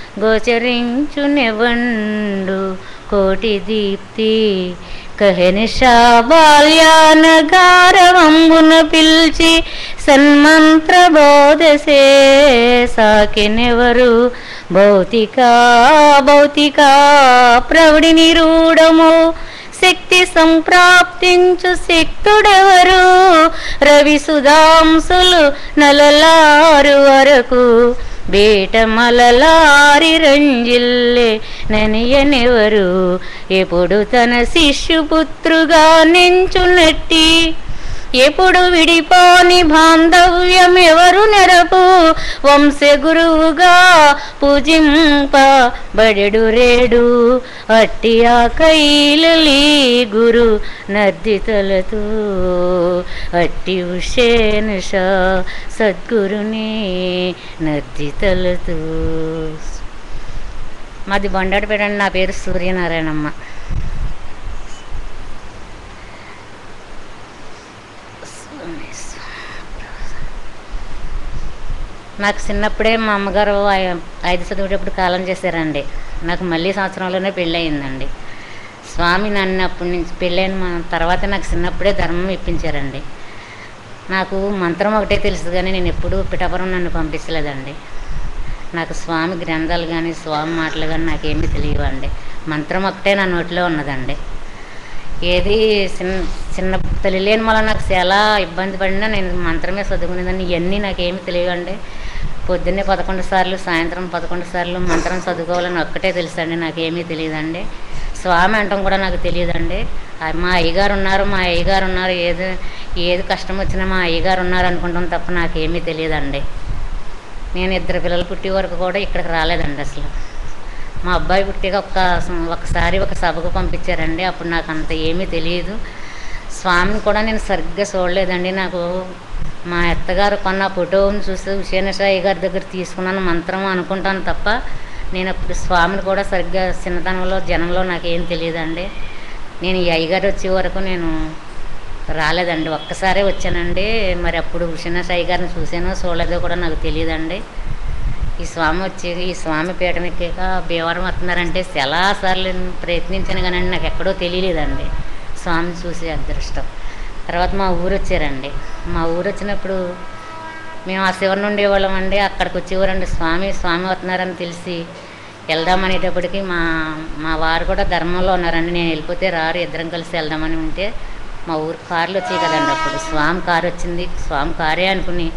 గోచరించునెవండు కోటి దీప్తి కహనిషా బాల్యాన గారవంబున పిలిచి సన్మంత్ర బోధసే సాకినెవరు భౌతిక భౌతిక ప్రౌఢి నిరూఢము శక్తి సంప్రాప్తించు శక్తుడెవరు రవి సుధాంసులు నలలారు వరకు బేట మలలారి రంజిల్లే ననియనెవరు ఎప్పుడు తన శిష్యుపుత్రుగా నించునట్టి ఎప్పుడు విడిపోని బాంధవ్యం ఎవరు నెరపు వంశ గురువుగా పూజింప బడెడు రేడు అట్టి ఆ కైలలి గురు నర్దితలతో అట్టి ఉషేనుష సద్గురుని నర్దితలతో మాది బండాడిపేట నా పేరు సూర్యనారాయణమ్మ నాకు చిన్నప్పుడే మా అమ్మగారు ఐ- ఐదు చదివేటప్పుడు కాలం చేశారండి నాకు మళ్ళీ సంవత్సరంలోనే పెళ్ళి అయిందండి స్వామి నన్ను అప్పటి నుంచి పెళ్ళైన మా తర్వాత నాకు చిన్నప్పుడే ధర్మం ఇప్పించారండి నాకు మంత్రం ఒకటే తెలుసు కానీ నేను ఎప్పుడూ పిఠాపురం నన్ను పంపించలేదండి నాకు స్వామి గ్రంథాలు కానీ స్వామి మాటలు కానీ నాకేమీ తెలియవండి మంత్రం ఒకటే నా నోటిలో ఉన్నదండి ఏది చిన్న చిన్న తల్లి లేని వల్ల నాకు చాలా ఇబ్బంది పడినా నేను మంత్రమే చదువుకునేదాన్ని ఇవన్నీ నాకేమి తెలియవండి పొద్దున్నే పదకొండు సార్లు సాయంత్రం పదకొండు సార్లు మంత్రం చదువుకోవాలని ఒక్కటే తెలుసండి నాకేమీ తెలియదండి స్వామి అంటాం కూడా నాకు తెలియదండి ఆ మా అయ్యగారు ఉన్నారు మా అయ్యగారు ఉన్నారు ఏది ఏది కష్టం వచ్చినా మా అయ్యగారు ఉన్నారు అనుకుంటాం తప్ప నాకేమీ తెలియదండి నేను ఇద్దరు పిల్లలు పుట్టే వరకు కూడా ఇక్కడికి రాలేదండి అసలు మా అబ్బాయి పుట్టిగా ఒక్క ఒకసారి ఒక సభకు పంపించారండి అప్పుడు నాకు అంత ఏమీ తెలియదు స్వామిని కూడా నేను సరిగ్గా చూడలేదండి నాకు మా అత్తగారు కొన్న ఫోటోని చూసి విషయనసాయి గారి దగ్గర తీసుకున్నాను మంత్రం అనుకుంటాను తప్ప నేను అప్పుడు స్వామిని కూడా సరిగ్గా చిన్నతనంలో జనంలో నాకేం తెలియదండి నేను ఈ అయ్యగారు వచ్చే వరకు నేను రాలేదండి ఒక్కసారే వచ్చానండి మరి అప్పుడు విషయనసాయి గారిని చూసానో చూడలేదో కూడా నాకు తెలియదండి ఈ స్వామి వచ్చి ఈ స్వామి పీఠం ఎక్కాక భీమవరం వస్తున్నారంటే చాలాసార్లు ప్రయత్నించాను కానీ నాకు ఎక్కడో తెలియలేదండి స్వామిని చూసే అదృష్టం తర్వాత మా ఊరు వచ్చారండి మా ఊరు వచ్చినప్పుడు మేము ఆ శివరి ఉండేవాళ్ళం అండి అక్కడికి వచ్చేవారండి స్వామి స్వామి వస్తున్నారని తెలిసి వెళ్దామనేటప్పటికి మా మా వారు కూడా ధర్మంలో ఉన్నారండి నేను వెళ్ళిపోతే రారు ఇద్దరం కలిసి వెళ్దామని ఉంటే మా ఊరు కార్లు వచ్చాయి కదండి అప్పుడు స్వామి కారు వచ్చింది స్వామి కారే అనుకుని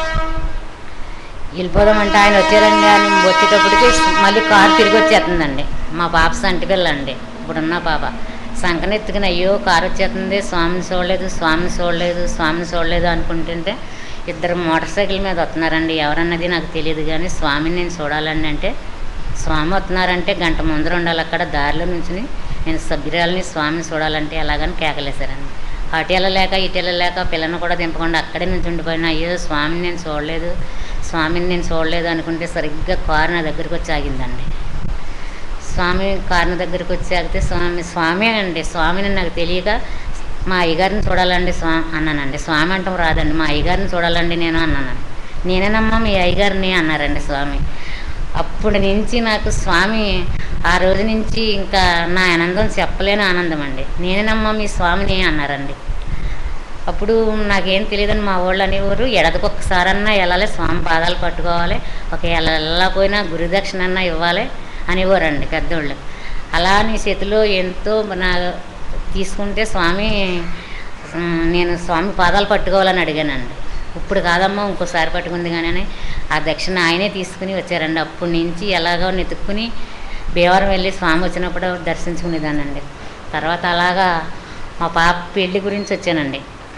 వెళ్ళిపోదామంటే ఆయన వచ్చారండి అని వచ్చేటప్పటికి మళ్ళీ కారు తిరిగి వచ్చేస్తుందండి మా పాప సంటి పిల్ల అండి ఇప్పుడున్న పాప సంకన ఎత్తుకుని అయ్యో కారు వచ్చేస్తుంది స్వామిని చూడలేదు స్వామిని చూడలేదు స్వామిని చూడలేదు అనుకుంటుంటే ఇద్దరు మోటార్ సైకిల్ మీద వస్తున్నారండి ఎవరన్నది నాకు తెలియదు కానీ స్వామిని నేను చూడాలండి అంటే స్వామి వస్తున్నారంటే గంట ముందర ఉండాలి అక్కడ దారిలో నుంచుని నేను సభ్యురాలని స్వామిని చూడాలంటే ఎలాగని కేకలేశారండి అటు వెళ్ళలేక ఇటు వెళ్ళలేక పిల్లని కూడా దింపకుండా అక్కడే నుంచి ఉండిపోయినా అయ్యో స్వామిని నేను చూడలేదు స్వామిని నేను చూడలేదు అనుకుంటే సరిగ్గా కారు నా దగ్గరికి వచ్చి ఆగిందండి స్వామి కారుని దగ్గరికి వచ్చి ఆగితే స్వామి స్వామి అండి స్వామిని నాకు తెలియక మా అయ్యగారిని చూడాలండి స్వా అన్నానండి స్వామి అంటాం రాదండి మా అయ్యగారిని చూడాలండి నేను అన్నానండి నేనేనమ్మా మీ అయ్యగారిని అన్నారండి స్వామి అప్పటి నుంచి నాకు స్వామి ఆ రోజు నుంచి ఇంకా నా ఆనందం చెప్పలేని ఆనందం అండి నేనేనమ్మా మీ స్వామిని అన్నారండి అప్పుడు నాకేం తెలియదని మా వాళ్ళు అనేవారు ఎడదకు ఒక్కసారన్నా వెళ్ళాలి స్వామి పాదాలు పట్టుకోవాలి ఒక వెళ్ళకపోయినా గురుదక్షిణ అన్నా ఇవ్వాలి అనేవారండి పెద్దోళ్ళు అలా నీ చేతిలో ఎంతో నా తీసుకుంటే స్వామి ఉమ్, నేను స్వామి పాదాలు పట్టుకోవాలని అడిగానండి ఇప్పుడు కాదమ్మా ఇంకోసారి పట్టుకుంది కానీ అని ఆ దక్షిణ ఆయనే తీసుకుని వచ్చారండి అప్పటి నుంచి ఎలాగో నెతుక్కుని భీమవరం వెళ్ళి స్వామి వచ్చినప్పుడు దర్శించుకునేదానండి తర్వాత అలాగా మా పాప పెళ్లి గురించి వచ్చానండి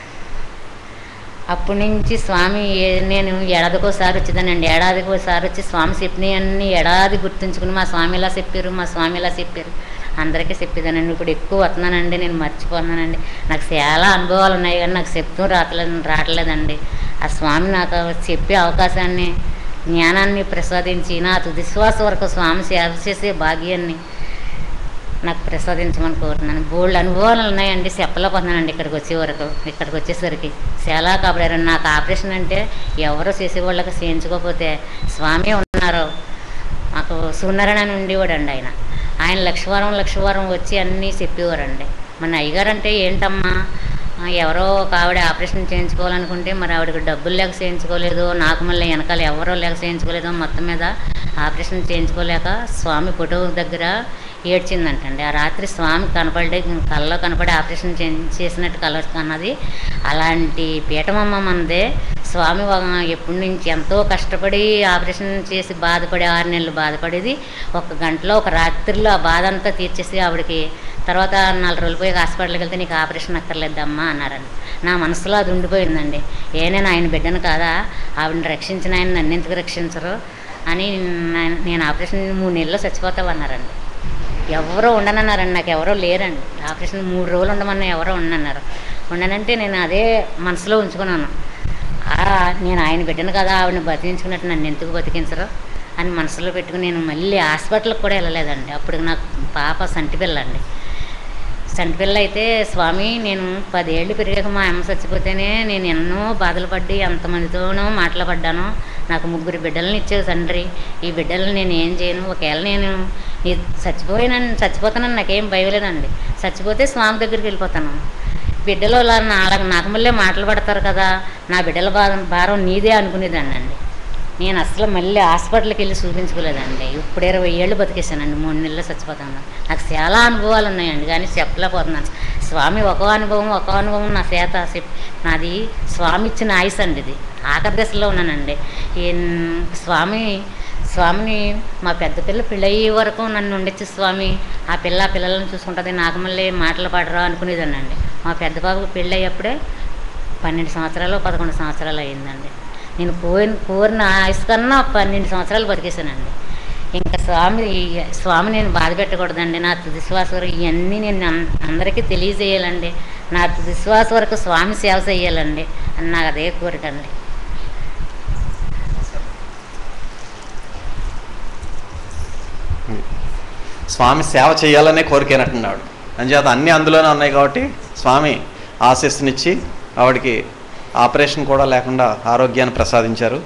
అప్పటి నుంచి స్వామి ఏ- నేను ఏడాదికోసారి వచ్చేదానండి ఏడాదికి ఒకసారి వచ్చి స్వామి చెప్పినవన్నీ ఏడాది గుర్తుంచుకుని మా స్వామి ఇలా చెప్పారు మా స్వామి ఇలా చెప్పారు అందరికీ చెప్పేదానండి ఇప్పుడు ఎక్కువ వస్తున్నానండి నేను మర్చిపోతున్నానండి నాకు చాలా అనుభవాలు ఉన్నాయి కానీ నాకు చెప్తూ రావట్లేదు రావట్లేదండి ఆ స్వామి నాకు చెప్పే అవకాశాన్ని జ్ఞానాన్ని ప్రసాదించి నా తుది శ్వాస వరకు స్వామి సేవ చేసే భాగ్యాన్ని నాకు ప్రసాదించమని కోరుతున్నాను బోల్డ్ అనుభవాలు ఉన్నాయండి చెప్పలేకపోతున్నానండి ఇక్కడికి వచ్చే వరకు ఇక్కడికి వచ్చేసరికి చాలా కాబడారు నాకు ఆపరేషన్ అంటే ఎవరో చేసేవాళ్ళకి చేయించుకోకపోతే స్వామి ఉన్నారు మాకు సూర్యనారాయణ అని ఉండేవాడండి ఆయన ఆయన లక్షవారం లక్షవారం వచ్చి అన్నీ చెప్పేవారండి మన అయ్యగారు అంటే ఏంటమ్మా ఆ, ఎవరో ఒక ఆవిడ ఆపరేషన్ చేయించుకోవాలనుకుంటే మరి ఆవిడకి డబ్బులు లేక చేయించుకోలేదు నాకు మళ్ళీ వెనకాల ఎవరో లేక చేయించుకోలేదు మొత్తం మీద ఆపరేషన్ చేయించుకోలేక స్వామి ఫోటో దగ్గర ఏడ్చిందంటండి ఆ రాత్రి స్వామి కనపడే కళ్ళలో కనపడి ఆపరేషన్ చే- చేసినట్టు కల అన్నది అలాంటి పీఠమమ్మ మనదే స్వామి ఒక- ఎప్పటి నుంచి ఎంతో కష్టపడి ఆపరేషన్ చేసి బాధపడి ఆరు నెలలు బాధపడేది ఒక గంటలో ఒక రాత్రిలో ఆ బాధ అంతా తీర్చేసి ఆవిడకి తర్వాత నాలుగు రోజులు పోయి హాస్పిటల్కి వెళ్తే నీకు ఆపరేషన్ అక్కర్లేదమ్మా అన్నారండి నా మనసులో అది ఉండిపోయిందండి ఏ నేను ఆయన బిడ్డను కాదా ఆవిడని రక్షించిన ఆయన నన్ను ఎందుకు రక్షించరు అని నా- నేను ఆపరేషన్ మూడు నెలల్లో చచ్చిపోతావన్నారండి ఎవరో ఉండనన్నారండి నాకు ఎవరో లేరండి ఆపరేషన్ మూడు రోజులు ఉండమన్నా ఎవరో ఉండనన్నారు ఉండనంటే నేను అదే మనసులో ఉంచుకున్నాను ఆ, నేను ఆయన బిడ్డను కదా ఆవిడని బతికించుకున్నట్టు నన్ను ఎందుకు బతికించరు అని మనసులో పెట్టుకుని నేను మళ్ళీ హాస్పిటల్కి కూడా వెళ్ళలేదండి అప్పుడు నాకు పాప సంటి పిల్ల అండి సంటి పిల్ల అయితే స్వామి నేను పదేళ్ళు పెరిగాక మా అమ్మ చచ్చిపోతేనే నేను ఎన్నో బాధలు పడి ఎంతమందితోనో మాట్లాడబడ్డాను నాకు ముగ్గురు బిడ్డలను ఇచ్చావు తండ్రి ఈ బిడ్డలను నేను ఏం చేయను ఒకవేళ నేను నీ చచ్చిపోయిన చచ్చిపోతానని నాకేం భయం లేదండి చచ్చిపోతే స్వామి దగ్గరికి వెళ్ళిపోతాను బిడ్డలు అలా నా- నాకు మళ్ళీ మాటలు పడతారు కదా నా బిడ్డల భారం భారం నీదే అనుకునేదాన్ని అండి నేను అసలు మళ్ళీ హాస్పిటల్కి వెళ్ళి చూపించుకోలేదండి ఇప్పుడు ఇరవై ఏళ్ళు బతికేసానండి మూడు నెలలు చచ్చిపోతాను నాకు చాలా అనుభవాలు ఉన్నాయండి కానీ చెప్పలేకపోతున్నాను స్వామి ఒక అనుభవం ఒక అనుభవం నా చేత చెప్ నాది స్వామి ఇచ్చిన ఆయుస్ అండి ఇది ఆఖరి దశలో ఉన్నానండి ఈ స్వామి స్వామిని మా పెద్ద పిల్ల పెళ్ళయ్యే వరకు నన్ను ఉండొచ్చు స్వామి ఆ పిల్ల ఆ పిల్లలను చూసుకుంటుంది నాకు మళ్ళీ మాటలు పడరా అనుకునేదానండి మా పెద్ద బాబుకి పెళ్ళయ్యప్పుడే పన్నెండు సంవత్సరాలు పదకొండు సంవత్సరాలు అయిందండి నేను కోరిన కోరిన ఆయుష్ కన్నా పన్నెండు సంవత్సరాలు బతికేశానండి ఇంకా స్వామి స్వామి నేను బాధ పెట్టకూడదండి నా తుది శ్వాస వరకు ఇవన్నీ నేను అం- అందరికీ తెలియజేయాలండి నా తుది శ్వాస వరకు స్వామి సేవ చేయాలండి అని నాకు అదే కోరిక అండి స్వామి సేవ చేయాలనే కోరికేనట్టున్నాడు అంచేత అన్నీ అందులోనే ఉన్నాయి కాబట్టి స్వామి ఆశీస్సునిచ్చి ఆవిడకి ఆపరేషన్ కూడా లేకుండా ఆరోగ్యాన్ని ప్రసాదించారు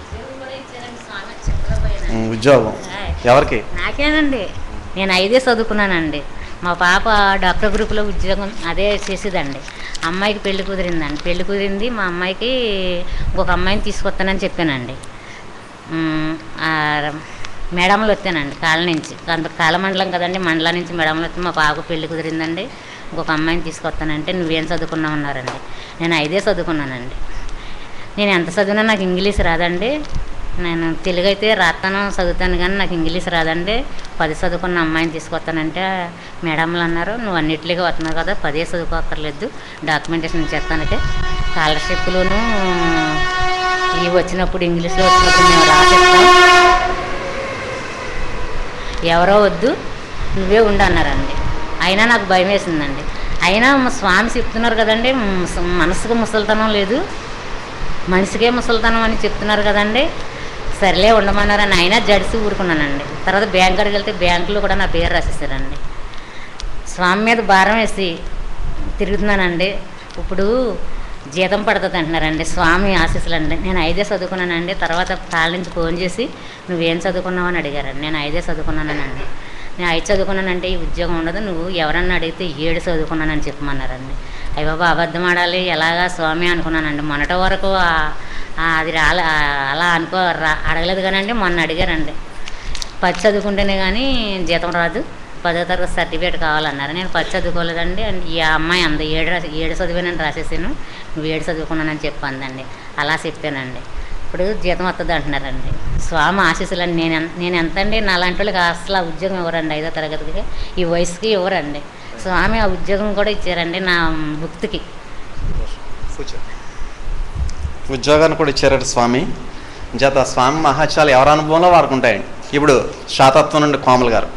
ఉమ్, ఉద్యోగం ఎవరికి నాకేనండి నేను ఐదే చదువుకున్నానండి మా పాప డాక్టర్ గ్రూప్లో ఉద్యోగం అదే చేసేదండి అమ్మాయికి పెళ్లి కుదిరిందండి పెళ్లి కుదిరింది మా అమ్మాయికి ఇంకొక అమ్మాయిని తీసుకొస్తానని చెప్పానండి ఉమ్, ఆ మేడంలో వచ్చానండి కాళ్ళ నుంచి అంత కాళ్ళ మండలం కదండి మండలం నుంచి మేడంలో వచ్చి మా పాపకు పెళ్లి కుదిరిందండి ఇంకొక అమ్మాయిని తీసుకొస్తానంటే నువ్వేం చదువుకున్నావు అన్నారండి నేను ఐదే చదువుకున్నానండి నేను ఎంత చదివినా నాకు ఇంగ్లీష్ రాదండి నేను తెలుగు అయితే రాస్తాను చదువుతాను కానీ నాకు ఇంగ్లీష్ రాదండి పది చదువుకున్న అమ్మాయిని తీసుకొస్తానంటే మేడంలు అన్నారు నువ్వు అన్నిటికీ వస్తున్నావు కదా పదే చదువుకోక్కర్లేదు డాక్యుమెంటేషన్ చేస్తానంటే స్కాలర్షిప్లోను ఇవి వచ్చినప్పుడు ఇంగ్లీష్లో వచ్చినప్పుడు మేము రాసేస్తాం ఎవరో వద్దు నువ్వే ఉండు అన్నారండి అయినా నాకు భయం వేసిందండి అయినా మా స్వామి చెప్తున్నారు కదండి ముస- మనసుకు ముసలితనం లేదు మనిషికే ముసలితనం అని చెప్తున్నారు కదండి సర్లే ఉండమన్నారని అయినా జడిసి ఊరుకున్నానండి తర్వాత బ్యాంక్ కాడికి వెళ్తే బ్యాంకులో కూడా నా పేరు రాసేసారండి స్వామి మీద భారం వేసి తిరుగుతున్నానండి ఇప్పుడు జీతం పడుతుంది అంటున్నారండి స్వామి ఆశీస్సులండి నేను ఐదే చదువుకున్నానండి తర్వాత కాళ్ళ నుంచి ఫోన్ చేసి నువ్వేం చదువుకున్నావు అని అడిగారండి నేను ఐదే చదువుకున్నానండి నేను ఐదు చదువుకున్నానంటే ఈ ఉద్యోగం ఉండదు నువ్వు ఎవరన్నా అడిగితే ఏడు చదువుకున్నానని చెప్పమన్నారండి అయ్య బాబా అబద్ధం ఆడాలి ఎలాగా స్వామి అనుకున్నానండి మొన్నటి వరకు ఆ- ఆ అది రాలే ఆ- అలా అనుకో రా అడగలేదు కానండి మొన్న అడిగారండి పది చదువుకుంటేనే కానీ జీతం రాదు పదో తరగతి సర్టిఫికేట్ కావాలన్నారు నేను పది చదువుకోలేదండి అండ్ ఈ అమ్మాయి అంద ఏడు రాసి ఏడు చదివానని రాసేసాను నువ్వు ఏడు చదువుకున్నానని చెప్పి అందండి అలా చెప్పానండి ఇప్పుడు జీతం వస్తుంది అంటున్నారండి స్వామి ఆశీస్సులండి నేను ఎన్- నేను ఎంత అండి నాలాంటి వాళ్ళకి అసలు ఆ ఉద్యోగం ఇవ్వరండి ఐదో తరగతికి ఈ వయసుకి ఇవ్వరండి స్వామి ఆ ఉద్యోగం కూడా ఇచ్చారండి నా భక్తికి ఉద్యోగాన్ని కూడా ఇచ్చారట స్వామి చేత స్వామి మహాత్యాలు ఎవరి అనుభవంలో వారికి ఉంటాయండి ఇప్పుడు శాతత్వం నుండి కోమల్ గారు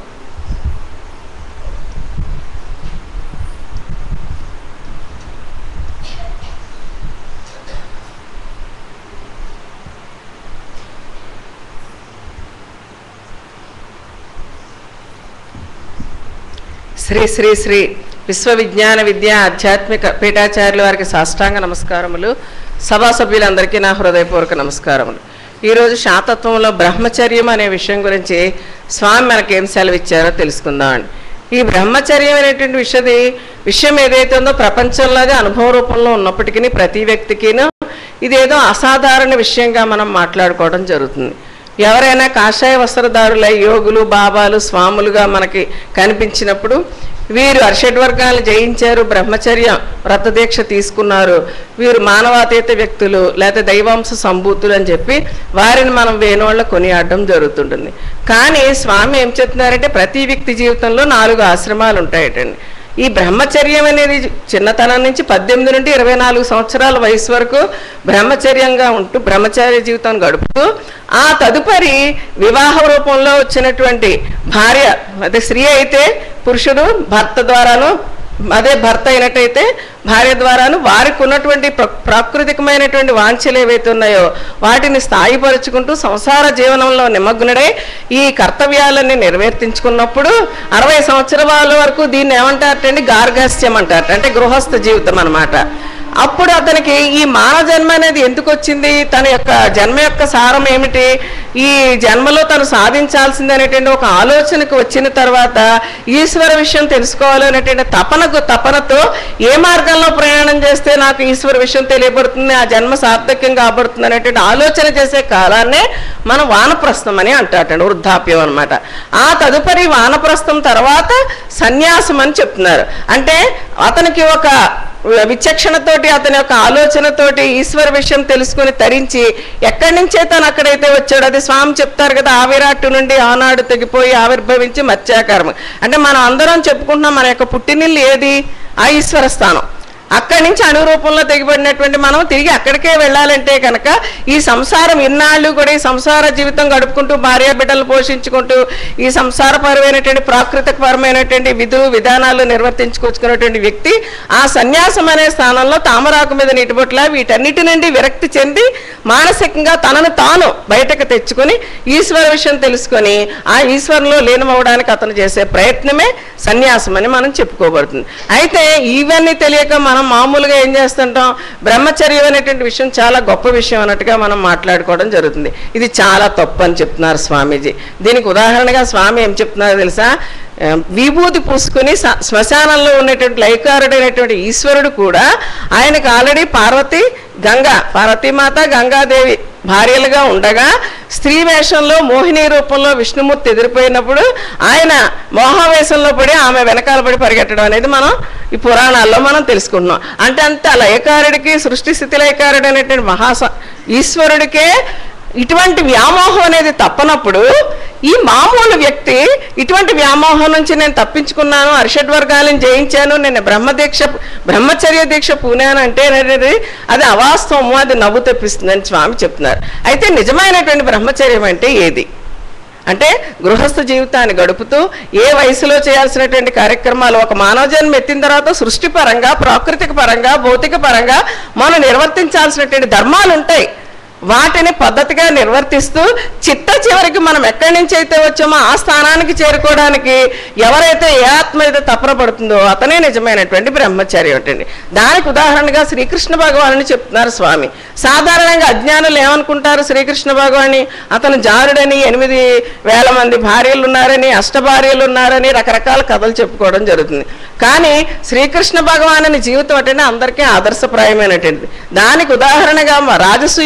శ్రీ శ్రీ శ్రీ విశ్వవిజ్ఞాన విద్య ఆధ్యాత్మిక పీఠాచార్యుల వారికి సాష్టాంగ నమస్కారములు సభా సభ్యులందరికీ నా హృదయపూర్వక నమస్కారములు ఈరోజు శాతత్వంలో బ్రహ్మచర్యం అనే విషయం గురించి స్వామి మనకేం సెలవిచ్చారో తెలుసుకుందామండి ఈ బ్రహ్మచర్యం అనేటువంటి విషయది విషయం ఏదైతే ఉందో ప్రపంచంలాగా అనుభవ రూపంలో ఉన్నప్పటికీ ప్రతి వ్యక్తికిను ఇదేదో అసాధారణ విషయంగా మనం మాట్లాడుకోవడం జరుగుతుంది ఎవరైనా కాషాయ వస్త్రదారులై యోగులు బాబాలు స్వాములుగా మనకి కనిపించినప్పుడు వీరు అర్షడ్వర్గాలు జయించారు బ్రహ్మచర్య వ్రతదీక్ష తీసుకున్నారు వీరు మానవాతీత వ్యక్తులు లేకపోతే దైవాంశ సంభూతులు అని చెప్పి వారిని మనం వేణోళ్ళ కొనియాడడం జరుగుతుంటుంది కానీ స్వామి ఏం చెప్తున్నారంటే ప్రతి వ్యక్తి జీవితంలో నాలుగు ఆశ్రమాలు ఉంటాయటండి ఈ బ్రహ్మచర్యం అనేది చిన్నతనం నుంచి పద్దెనిమిది నుండి ఇరవై నాలుగు సంవత్సరాల వయసు వరకు బ్రహ్మచర్యంగా ఉంటూ బ్రహ్మచార్య జీవితం గడుపుతూ ఆ తదుపరి వివాహ రూపంలో వచ్చినటువంటి భార్య అదే స్త్రీ అయితే పురుషుడు భర్త ద్వారాను అదే భర్త అయినట్టయితే భార్య ద్వారాను వారికి ఉన్నటువంటి ప్ర- ప్రాకృతికమైనటువంటి వాంఛలు ఏవైతే ఉన్నాయో వాటిని స్థాయిపరుచుకుంటూ సంసార జీవనంలో నిమగ్నుడై ఈ కర్తవ్యాలన్నీ నెరవేర్తించుకున్నప్పుడు అరవై సంవత్సరాల వరకు దీన్ని ఏమంటారటండి గార్గస్యం అంటారట అంటే గృహస్థ జీవితం అన్నమాట అప్పుడు అతనికి ఈ మానవ జన్మ అనేది ఎందుకు వచ్చింది తన యొక్క జన్మ యొక్క సారం ఏమిటి ఈ జన్మలో తను సాధించాల్సింది అనేటువంటి ఒక ఆలోచనకు వచ్చిన తర్వాత ఈశ్వర విషయం తెలుసుకోవాలి అనేటువంటి తపనకు తపనతో ఏ మార్గంలో ప్రయాణం చేస్తే నాకు ఈశ్వర విషయం తెలియబడుతుంది ఆ జన్మ సార్థక్యం కాబడుతుంది అనేటువంటి ఆలోచన చేసే కాలాన్నే మనం వానప్రస్థం అని అంటాటండి వృద్ధాప్యం అనమాట ఆ తదుపరి వానప్రస్థం తర్వాత సన్యాసం అని చెప్తున్నారు అంటే అతనికి ఒక విచక్షణతోటి అతని యొక్క ఆలోచనతోటి ఈశ్వర విషయం తెలుసుకుని తరించి ఎక్కడి నుంచే తను అక్కడైతే వచ్చాడు అది స్వామి చెప్తారు కదా ఆవిరాట్టు నుండి ఆనాడు తెగిపోయి ఆవిర్భవించి మత్స్యాకారం అంటే మనం అందరం చెప్పుకుంటున్నాం మన యొక్క పుట్టినిల్లు ఏది ఆ ఈశ్వర స్థానం అక్కడి నుంచి అనురూపంలో తెగిపడినటువంటి మనం తిరిగి అక్కడికే వెళ్ళాలంటే కనుక ఈ సంసారం ఇన్నాళ్ళు కూడా ఈ సంసార జీవితం గడుపుకుంటూ భార్య బిడ్డలు పోషించుకుంటూ ఈ సంసారపరమైనటువంటి ప్రాకృతికపరమైనటువంటి విధులు విధానాలు నిర్వర్తించుకొచ్చుకున్నటువంటి వ్యక్తి ఆ సన్యాసం అనే స్థానంలో తామరాకు మీద నీటిబొట్ల వీటన్నిటి నుండి విరక్తి చెంది మానసికంగా తనను తాను బయటకు తెచ్చుకొని ఈశ్వర విషయం తెలుసుకొని ఆ ఈశ్వరంలో లీనమవడానికి అతను చేసే ప్రయత్నమే సన్యాసం అని మనం చెప్పుకోబడుతుంది అయితే ఇవన్నీ తెలియక మనం మామూలుగా ఏం చేస్తుంటాం బ్రహ్మచర్యం అనేటువంటి విషయం చాలా గొప్ప విషయం అన్నట్టుగా మనం మాట్లాడుకోవడం జరుగుతుంది ఇది చాలా తప్పు అని చెప్తున్నారు స్వామీజీ దీనికి ఉదాహరణగా స్వామి ఏం చెప్తున్నారో తెలుసా ఆ, విభూతి పూసుకుని స- శ్మశానంలో ఉన్నటువంటి లైకారుడైనటువంటి ఈశ్వరుడు కూడా ఆయనకు ఆల్రెడీ పార్వతి గంగా పార్వతీమాత గంగాదేవి భార్యలుగా ఉండగా స్త్రీ వేషంలో మోహిని రూపంలో విష్ణుమూర్తి ఎదిరిపోయినప్పుడు ఆయన మోహవేశంలో పడి ఆమె వెనకాల పడి పరిగెట్టడం అనేది మనం ఈ పురాణాల్లో మనం తెలుసుకుంటున్నాం అంటే అంత లయకారుడికి సృష్టి స్థితి లయకారుడు అనేటువంటి మహాస ఈశ్వరుడికే ఇటువంటి వ్యామోహం అనేది తప్పనప్పుడు ఈ మామూలు వ్యక్తి ఇటువంటి వ్యామోహం నుంచి నేను తప్పించుకున్నాను అరిషడ్ వర్గాలను జయించాను నేను బ్రహ్మదీక్ష బ్రహ్మచర్య దీక్ష పూనాను అంటే అనేది అది అవాస్తవము అది నవ్వు తెప్పిస్తుందని స్వామి చెప్తున్నారు అయితే నిజమైనటువంటి బ్రహ్మచర్యం అంటే ఏది అంటే గృహస్థ జీవితాన్ని గడుపుతూ ఏ వయసులో చేయాల్సినటువంటి కార్యక్రమాలు ఒక మానవ జన్మ ఎత్తిన తర్వాత సృష్టి పరంగా ప్రాకృతిక పరంగా భౌతిక పరంగా మనం నిర్వర్తించాల్సినటువంటి ధర్మాలు ఉంటాయి వాటిని పద్ధతిగా నిర్వర్తిస్తూ చిట్ట చివరికి మనం ఎక్కడి నుంచి అయితే వచ్చామో ఆ స్థానానికి చేరుకోవడానికి ఎవరైతే ఏ ఆత్మ అయితే తపన పడుతుందో అతనే నిజమైనటువంటి బ్రహ్మచారి అంటండి దానికి ఉదాహరణగా శ్రీకృష్ణ భగవాను చెప్తున్నారు స్వామి సాధారణంగా అజ్ఞానులు ఏమనుకుంటారు శ్రీకృష్ణ భగవాన్ని అతను జారుడని ఎనిమిది వేల మంది భార్యలు ఉన్నారని అష్టభార్యలు ఉన్నారని రకరకాల కథలు చెప్పుకోవడం జరుగుతుంది కానీ శ్రీకృష్ణ భగవానుని జీవితం అంటే అందరికీ ఆదర్శప్రాయమైనటువంటిది దానికి ఉదాహరణగా మా రాజసూయ యాగం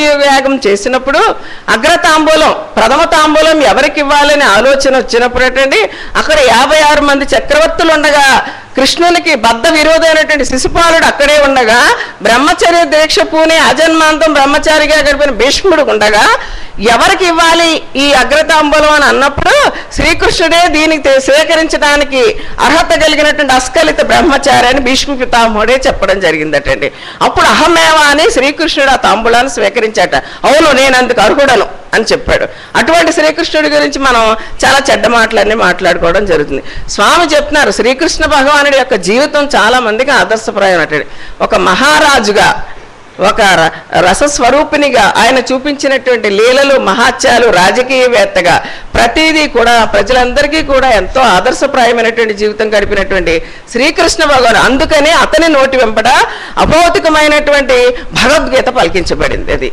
యాగం చేసినప్పుడు అగ్రతాంబూలం ప్రథమ తాంబూలం ఎవరికి ఇవ్వాలని ఆలోచన వచ్చినప్పుడు ఏంటండి అక్కడ యాభై ఆరు మంది చక్రవర్తులు ఉండగా కృష్ణునికి బద్ధ విరోధమైనటువంటి శిశుపాలుడు అక్కడే ఉండగా బ్రహ్మచర్య దీక్ష పూని అజన్మాంతం బ్రహ్మచారిగా గడిపిన భీష్ముడు ఉండగా ఎవరికి ఇవ్వాలి ఈ అగ్రతాంబూలం అని అన్నప్పుడు శ్రీకృష్ణుడే దీనికి తే- స్వీకరించడానికి అర్హత కలిగినటువంటి అస్కలిత బ్రహ్మచారి అని భీష్మ పితామహుడే చెప్పడం జరిగిందటండి అప్పుడు అహమేవ అని శ్రీకృష్ణుడు ఆ తాంబూలాన్ని స్వీకరించాట అవును నేను అందుకు అర్హుడను అని చెప్పాడు అటువంటి శ్రీకృష్ణుడి గురించి మనం చాలా చెడ్డ మాటలన్నీ మాట్లాడుకోవడం జరుగుతుంది స్వామి చెప్తున్నారు శ్రీకృష్ణ భగవానుడి యొక్క జీవితం చాలా మందికి ఆదర్శప్రాయం అటండి ఒక మహారాజుగా ఒక ర- రసస్వరూపినిగా ఆయన చూపించినటువంటి లీలలు మహాత్యాలు రాజకీయవేత్తగా ప్రతిదీ కూడా ప్రజలందరికీ కూడా ఎంతో ఆదర్శప్రాయమైనటువంటి జీవితం గడిపినటువంటి శ్రీకృష్ణ భగవాన్ అందుకనే అతని నోటి వెంబడ అభౌతికమైనటువంటి భగవద్గీత పలికించబడింది అది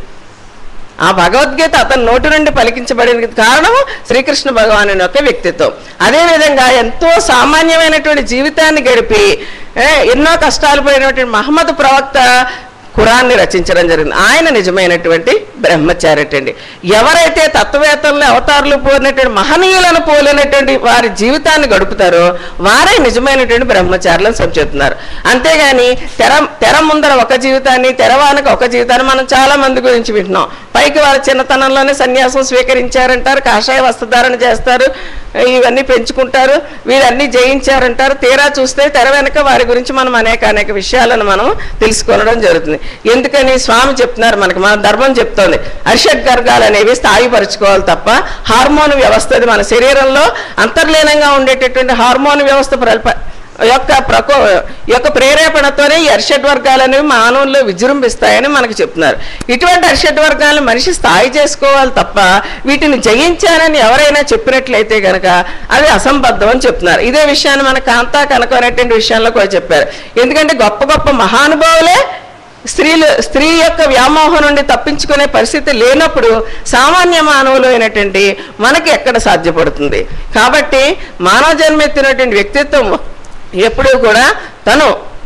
ఆ భగవద్గీత అతని నోటి నుండి పలికించబడిన కారణం శ్రీకృష్ణ భగవాను యొక్క వ్యక్తిత్వం అదేవిధంగా ఎంతో సామాన్యమైనటువంటి జీవితాన్ని గడిపి ఏ, ఎన్నో కష్టాలు పడినటువంటి మహమ్మద్ ప్రవక్త ఖురాన్ని రచించడం జరిగింది ఆయన నిజమైనటువంటి బ్రహ్మచారిట అండి ఎవరైతే తత్వవేత్తలను అవతారులు పోలినటువంటి మహనీయులను పోలినటువంటి వారి జీవితాన్ని గడుపుతారో వారే నిజమైనటువంటి బ్రహ్మచారులను సంచెప్తున్నారు అంతేగాని తెర తెర ముందర ఒక జీవితాన్ని తెరవానికి ఒక జీవితాన్ని మనం చాలా మంది గురించి వింటున్నాం పైకి వాళ్ళ చిన్నతనంలోనే సన్యాసం స్వీకరించారంటారు కాషాయ వస్త్రధారణ చేస్తారు ఇవన్నీ పెంచుకుంటారు వీరన్నీ జయించారంటారు తీరా చూస్తే తెర వెనక వారి గురించి మనం అనేక అనేక విషయాలను మనం తెలుసుకోవడం జరుగుతుంది ఎందుకని స్వామి చెప్తున్నారు మనకి మన ధర్మం చెప్తోంది అరిషడ్ గర్గాలు అనేవి స్థాయిపరచుకోవాలి తప్ప హార్మోన్ వ్యవస్థ అది మన శరీరంలో అంతర్లీనంగా ఉండేటటువంటి హార్మోన్ వ్యవస్థ ప్రల్ప యొక్క ప్రకో యొక్క ప్రేరేపణతోనే ఈ అరిషడ్ వర్గాలు అనేవి మానవుల్లో విజృంభిస్తాయని మనకు చెప్తున్నారు ఇటువంటి అరిషడ్ వర్గాలను మనిషి స్థాయి చేసుకోవాలి తప్ప వీటిని జయించాలని ఎవరైనా చెప్పినట్లయితే గనక అది అసంబద్ధం అని చెప్తున్నారు ఇదే విషయాన్ని మన కాంతా కనక అనేటువంటి విషయంలో కూడా చెప్పారు ఎందుకంటే గొప్ప గొప్ప మహానుభావులే స్త్రీలు స్త్రీ యొక్క వ్యామోహం నుండి తప్పించుకునే పరిస్థితి లేనప్పుడు సామాన్య మానవులు అయినటువంటి మనకి ఎక్కడ సాధ్యపడుతుంది కాబట్టి మానవ జన్మెత్తినటువంటి వ్యక్తిత్వం ఎప్పుడూ కూడా తను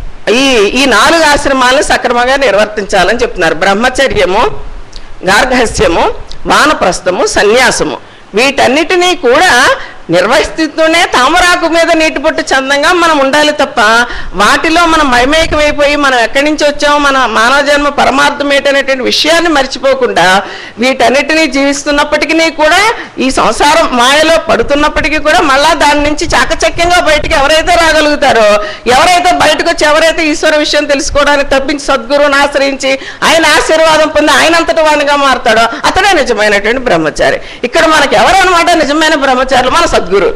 ఈ ఈ నాలుగు ఆశ్రమాలను సక్రమంగా నిర్వర్తించాలని చెప్తున్నారు బ్రహ్మచర్యము గార్హస్యము వానప్రస్థము సన్యాసము వీటన్నిటినీ కూడా నిర్వహిస్తూనే తామరాకు మీద నీటి పొట్టు చందంగా మనం ఉండాలి తప్ప వాటిలో మనం మైమేకమైపోయి మనం ఎక్కడి నుంచి వచ్చామో మన మానవ జన్మ పరమార్థం ఏంటనేటువంటి విషయాన్ని మర్చిపోకుండా వీటన్నిటినీ జీవిస్తున్నప్పటికీ కూడా ఈ సంసారం మాయలో పడుతున్నప్పటికీ కూడా మళ్ళా దాని నుంచి చాకచక్యంగా బయటికి ఎవరైతే రాగలుగుతారో ఎవరైతే బయటకు వచ్చి ఎవరైతే ఈశ్వర విషయం తెలుసుకోవడానికి తప్పించి సద్గురువుని ఆశ్రయించి ఆయన ఆశీర్వాదం పొంది ఆయనంతటి వాడిగా మారుతాడో అతడే నిజమైనటువంటి బ్రహ్మచారి ఇక్కడ మనకి ఎవరు అనమాట నిజమైన బ్రహ్మచారులు మన సద్గురు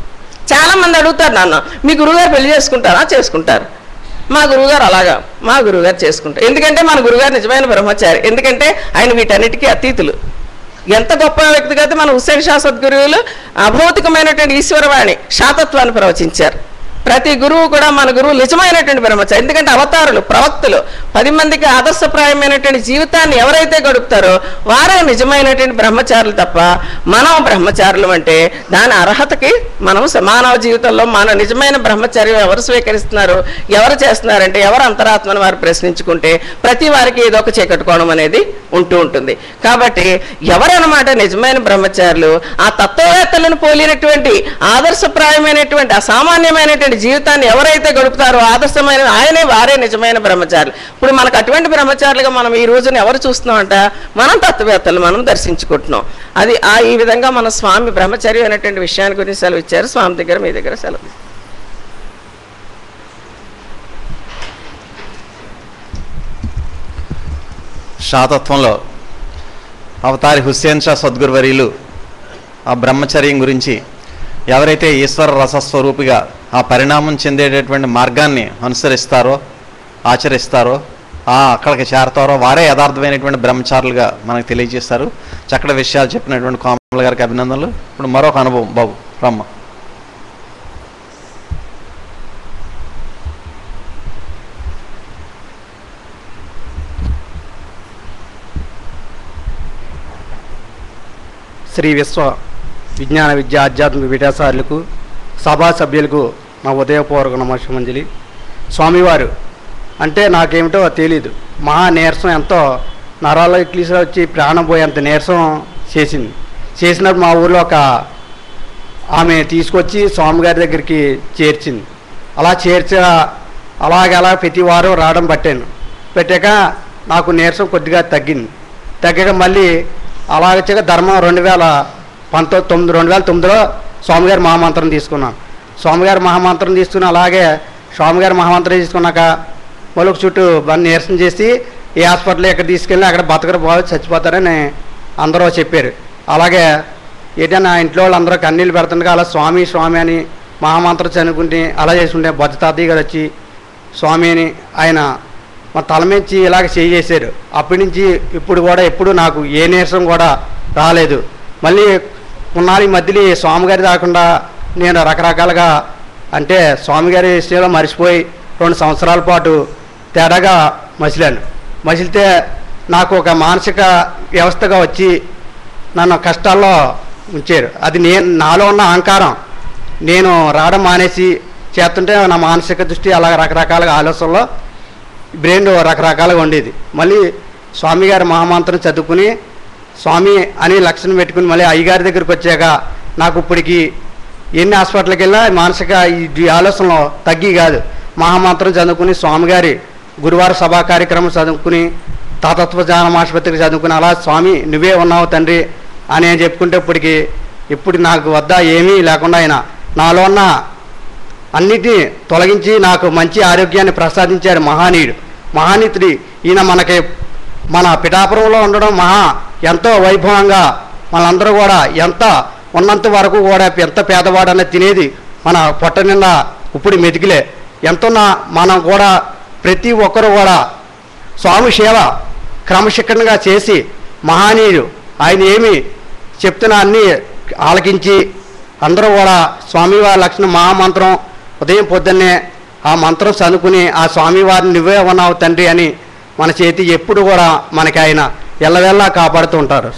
చాలా మంది అడుగుతారు నన్ను మీ గురువుగారు పెళ్లి చేసుకుంటారా చేసుకుంటారు మా గురువుగారు అలాగా మా గురువుగారు చేసుకుంటారు ఎందుకంటే మన గురువుగారు నిజమైన బ్రహ్మచారి ఎందుకంటే ఆయన వీటన్నిటికీ అతీతులు ఎంత గొప్ప వ్యక్తిగత మన హుస్సేన్ షా సద్గురువులు అభౌతికమైనటువంటి ఈశ్వరవాణి శాతత్వాన్ని ప్రవచించారు ప్రతి గురువు కూడా మన గురువు నిజమైనటువంటి బ్రహ్మచారి ఎందుకంటే అవతారులు ప్రవక్తలు పది మందికి ఆదర్శప్రాయమైనటువంటి జీవితాన్ని ఎవరైతే గడుపుతారో వారే నిజమైనటువంటి బ్రహ్మచారులు తప్ప మనం బ్రహ్మచారులు అంటే దాని అర్హతకి మనం మానవ జీవితంలో మన నిజమైన బ్రహ్మచర్యం ఎవరు స్వీకరిస్తున్నారు ఎవరు చేస్తున్నారంటే ఎవరు అంతరాత్మను వారు ప్రశ్నించుకుంటే ప్రతి వారికి ఏదో ఒక చీకట్టుకోవడం అనేది ఉంటూ ఉంటుంది కాబట్టి ఎవరన్నమాట నిజమైన బ్రహ్మచారులు ఆ తత్వవేత్తలను పోలినటువంటి ఆదర్శప్రాయమైనటువంటి అసామాన్యమైనటువంటి జీవితాన్ని ఎవరైతే గడుపుతారో ఆదర్శమైన ఆయనే వారే నిజమైన బ్రహ్మచారులు ఇప్పుడు మనకు అటువంటి బ్రహ్మచారులుగా మనం ఈ రోజున ఎవరు చూస్తున్నామంట మనం తత్వవేత్తలు మనం దర్శించుకుంటున్నాం అది ఆ ఈ విధంగా మన స్వామి బ్రహ్మచర్యం అనేటువంటి విషయాన్ని గురించి సెలవు ఇచ్చారు స్వామి దగ్గర మీ దగ్గర సెలవు షాతత్వంలో అవతారి హుస్సేన్ షా సద్గురువర్యులు ఆ బ్రహ్మచర్యం గురించి ఎవరైతే ఈశ్వర రసస్వరూపిగా ఆ పరిణామం చెందేటటువంటి మార్గాన్ని అనుసరిస్తారో ఆచరిస్తారో ఆ అక్కడికి చేరతారో వారే యథార్థమైనటువంటి బ్రహ్మచారులుగా మనకు తెలియజేస్తారు చక్కటి విషయాలు చెప్పినటువంటి కోమల గారికి అభినందనలు ఇప్పుడు మరొక అనుభవం బాబు రమ్మ శ్రీ విశ్వ విజ్ఞాన విద్య ఆధ్యాత్మిక విద్యాసారులకు సభా సభ్యులకు నా ఉదయపూర్వక నమస్కారంజలి స్వామివారు అంటే నాకేమిటో తెలియదు మహా నీరసం ఎంతో నరాల ఇట్లీస్ వచ్చి ప్రాణం పోయేంత నీరసం చేసింది చేసినప్పుడు మా ఊర్లో ఒక ఆమె తీసుకొచ్చి స్వామిగారి దగ్గరికి చేర్చింది అలా చేర్చ అలాగే అలా ప్రతి వారం రావడం పట్టాను పెట్టాక నాకు నీరసం కొద్దిగా తగ్గింది తగ్గాక మళ్ళీ అలాగే ధర్మం రెండు వేల పంతొమ్మిది తొమ్మిది రెండు వేల తొమ్మిదిలో స్వామిగారి మహామంత్రం తీసుకున్నాను స్వామిగారి మహామంత్రం తీసుకుని అలాగే స్వామిగారి మహామంత్రం తీసుకున్నాక మొలకు చుట్టూ బండి నీరసం చేసి ఏ హాస్పిటల్ ఎక్కడ తీసుకెళ్ళి అక్కడ బతకరు బాగా చచ్చిపోతారని అందరూ చెప్పారు అలాగే ఏదైనా ఇంట్లో వాళ్ళు అందరూ కన్నీళ్ళు పెడుతుండగా అలా స్వామి స్వామి అని మహామంత్రం చదువుకుంటే అలా చేసుకుంటే బొజ్జ తాతయ్య గారు వచ్చి స్వామి అని ఆయన మా తల మించి ఇలాగ చేసేసారు అప్పటి నుంచి ఇప్పుడు కూడా ఎప్పుడు నాకు ఏ నీరసం కూడా రాలేదు మళ్ళీ కొన్నాళ్ళు ఈ మధ్యలో ఈ స్వామిగారి కాకుండా నేను రకరకాలుగా అంటే స్వామిగారి విషయంలో మర్చిపోయి రెండు సంవత్సరాల పాటు తేడాగా మసిలాను మసిలితే నాకు ఒక మానసిక వ్యవస్థగా వచ్చి నన్ను కష్టాల్లో ఉంచారు అది నేను నాలో ఉన్న అహంకారం నేను రావడం మానేసి చేస్తుంటే నా మానసిక దృష్టి అలా రకరకాలుగా ఆలోచనలో బ్రెయిన్ రకరకాలుగా ఉండేది మళ్ళీ స్వామి గారి మహామంత్రం చదువుకుని స్వామి అని లక్షణం పెట్టుకుని మళ్ళీ అయ్యగారి దగ్గరికి వచ్చాక నాకు ఇప్పటికి ఎన్ని హాస్పిటల్కి వెళ్ళినా మానసిక ఈ ఈ ఆలోచనలో తగ్గి కాదు మహామంత్రం చదువుకుని స్వామిగారి గురువార సభా కార్యక్రమం చదువుకుని తాతత్వ జ్ఞానం ఆసుపత్రికి చదువుకుని అలా స్వామి నువ్వే ఉన్నావు తండ్రి అని నేను చెప్పుకుంటే ఇప్పటికి ఇప్పుడు నాకు వద్ద ఏమీ లేకుండా ఆయన నాలో ఉన్న అన్నిటినీ తొలగించి నాకు మంచి ఆరోగ్యాన్ని ప్రసాదించారు మహానీయుడు మహానీతుడి ఈయన మనకి మన పిఠాపురంలో ఉండడం మహా ఎంతో వైభవంగా మనందరూ కూడా ఎంత ఉన్నంత వరకు కూడా ఎంత పేదవాడనే తినేది మన పొట్ట నిండా ఇప్పుడు మెతికిలే ఎంతున్నా మనం కూడా ప్రతి ఒక్కరు కూడా స్వామి సేవ క్రమశిక్షణగా చేసి మహానీయుడు ఆయన ఏమి చెప్తున్నా అన్నీ ఆలకించి అందరూ కూడా స్వామివారి లక్షణం మహామంత్రం ఉదయం పొద్దున్నే ఆ మంత్రం చదువుకుని ఆ స్వామివారిని నువ్వే ఉన్నావు తండ్రి అని మన చేతి ఎప్పుడు కూడా మనకి ఆయన ఎల్లవెల్లా కాపాడుతూ ఉంటారు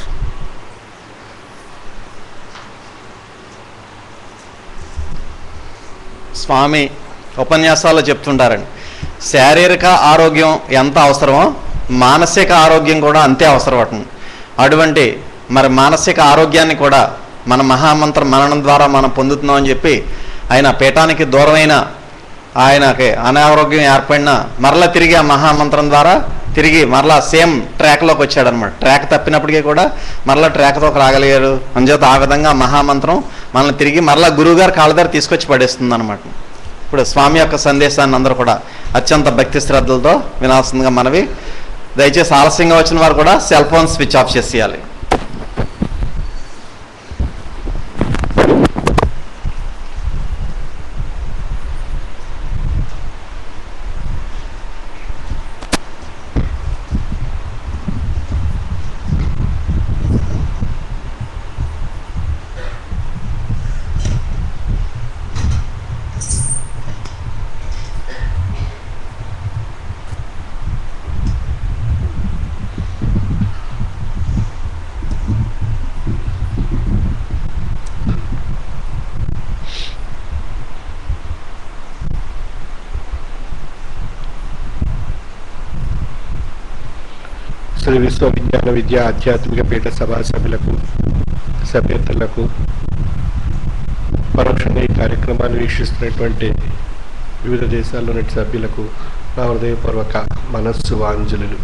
స్వామి ఉపన్యాసాల్లో చెప్తుంటారండి శారీరక ఆరోగ్యం ఎంత అవసరమో మానసిక ఆరోగ్యం కూడా అంతే అవసరం అటండి అటువంటి మరి మానసిక ఆరోగ్యాన్ని కూడా మన మహామంత్ర మననం ద్వారా మనం పొందుతున్నామని చెప్పి ఆయన పీఠానికి దూరమైన ఆయనకి అనారోగ్యం ఏర్పడిన మరలా తిరిగి ఆ మహామంత్రం ద్వారా తిరిగి మరలా సేమ్ ట్రాక్లోకి వచ్చాడనమాట ట్రాక్ తప్పినప్పటికీ కూడా మరలా ట్రాక్తోకి రాగలిగారు అంచేత ఆ విధంగా మహామంత్రం మనల్ని తిరిగి మరలా గురువుగారు కాళ్ళ దగ్గర తీసుకొచ్చి పడేస్తుంది అనమాట ఇప్పుడు స్వామి యొక్క సందేశాన్ని అందరూ కూడా అత్యంత భక్తి శ్రద్ధలతో వినాల్సిందిగా మనవి దయచేసి ఆలస్యంగా వచ్చిన వారు కూడా సెల్ ఫోన్ స్విచ్ ఆఫ్ చేసేయాలి శ్రీ విశ్వవిజ్ఞాన విద్య ఆధ్యాత్మిక పీఠ సభా సభ్యులకు సభ్యతలకు పరోక్షంగా ఈ కార్యక్రమాన్ని వీక్షిస్తున్నటువంటి వివిధ దేశాల్లోని సభ్యులకు నా హృదయపూర్వక మనస్సు వాంజలులు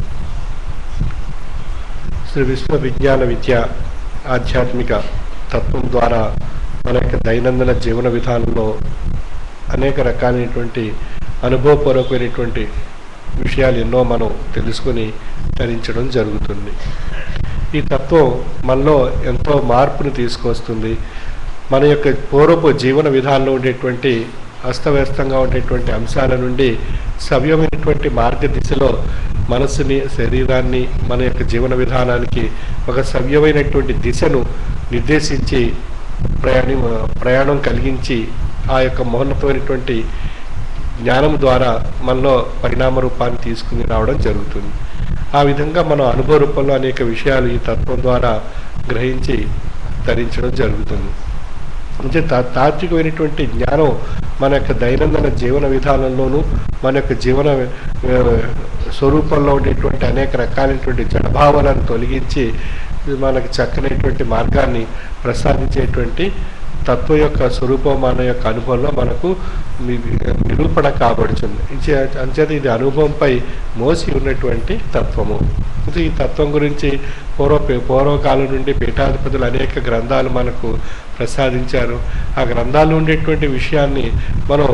శ్రీ విశ్వ విజ్ఞాన విద్య ఆధ్యాత్మిక తత్వం ద్వారా మన యొక్క దైనందిన జీవన విధానంలో అనేక రకాలైనటువంటి అనుభవపూర్వకమైనటువంటి విషయాలు ఎన్నో మనం తెలుసుకొని ధరించడం జరుగుతుంది ఈ తత్వం మనలో ఎంతో మార్పును తీసుకొస్తుంది మన యొక్క పూర్వపు జీవన విధానంలో ఉండేటువంటి అస్తవ్యస్తంగా ఉండేటువంటి అంశాల నుండి సవ్యమైనటువంటి మార్గదిశలో మనస్సుని శరీరాన్ని మన యొక్క జీవన విధానానికి ఒక సవ్యమైనటువంటి దిశను నిర్దేశించి ప్రయాణి ప్రయాణం కలిగించి ఆ యొక్క మౌన్నతమైనటువంటి జ్ఞానం ద్వారా మనలో పరిణామ రూపాన్ని తీసుకుని రావడం జరుగుతుంది ఆ విధంగా మనం అనుభవ రూపంలో అనేక విషయాలు ఈ తత్వం ద్వారా గ్రహించి ధరించడం జరుగుతుంది అంటే తా తాత్వికమైనటువంటి జ్ఞానం మన యొక్క దైనందిన జీవన విధానంలోనూ మన యొక్క జీవన ఆ, స్వరూపంలో ఉండేటువంటి అనేక రకాలైనటువంటి జడభావాలను తొలగించి మనకి చక్కనైనటువంటి మార్గాన్ని ప్రసాదించేటువంటి తత్వం యొక్క స్వరూపం మన యొక్క అనుభవంలో మనకు ని- నిరూపణ కాబడుతుంది ఇచ్చే- అంచేత ఇది అనుభవంపై మోసి ఉన్నటువంటి తత్వము ఇది ఈ తత్వం గురించి పూర్వ పూర్వకాలం నుండి పీఠాధిపతులు అనేక గ్రంథాలు మనకు ప్రసాదించారు ఆ గ్రంథాల్లో ఉండేటువంటి విషయాన్ని మనం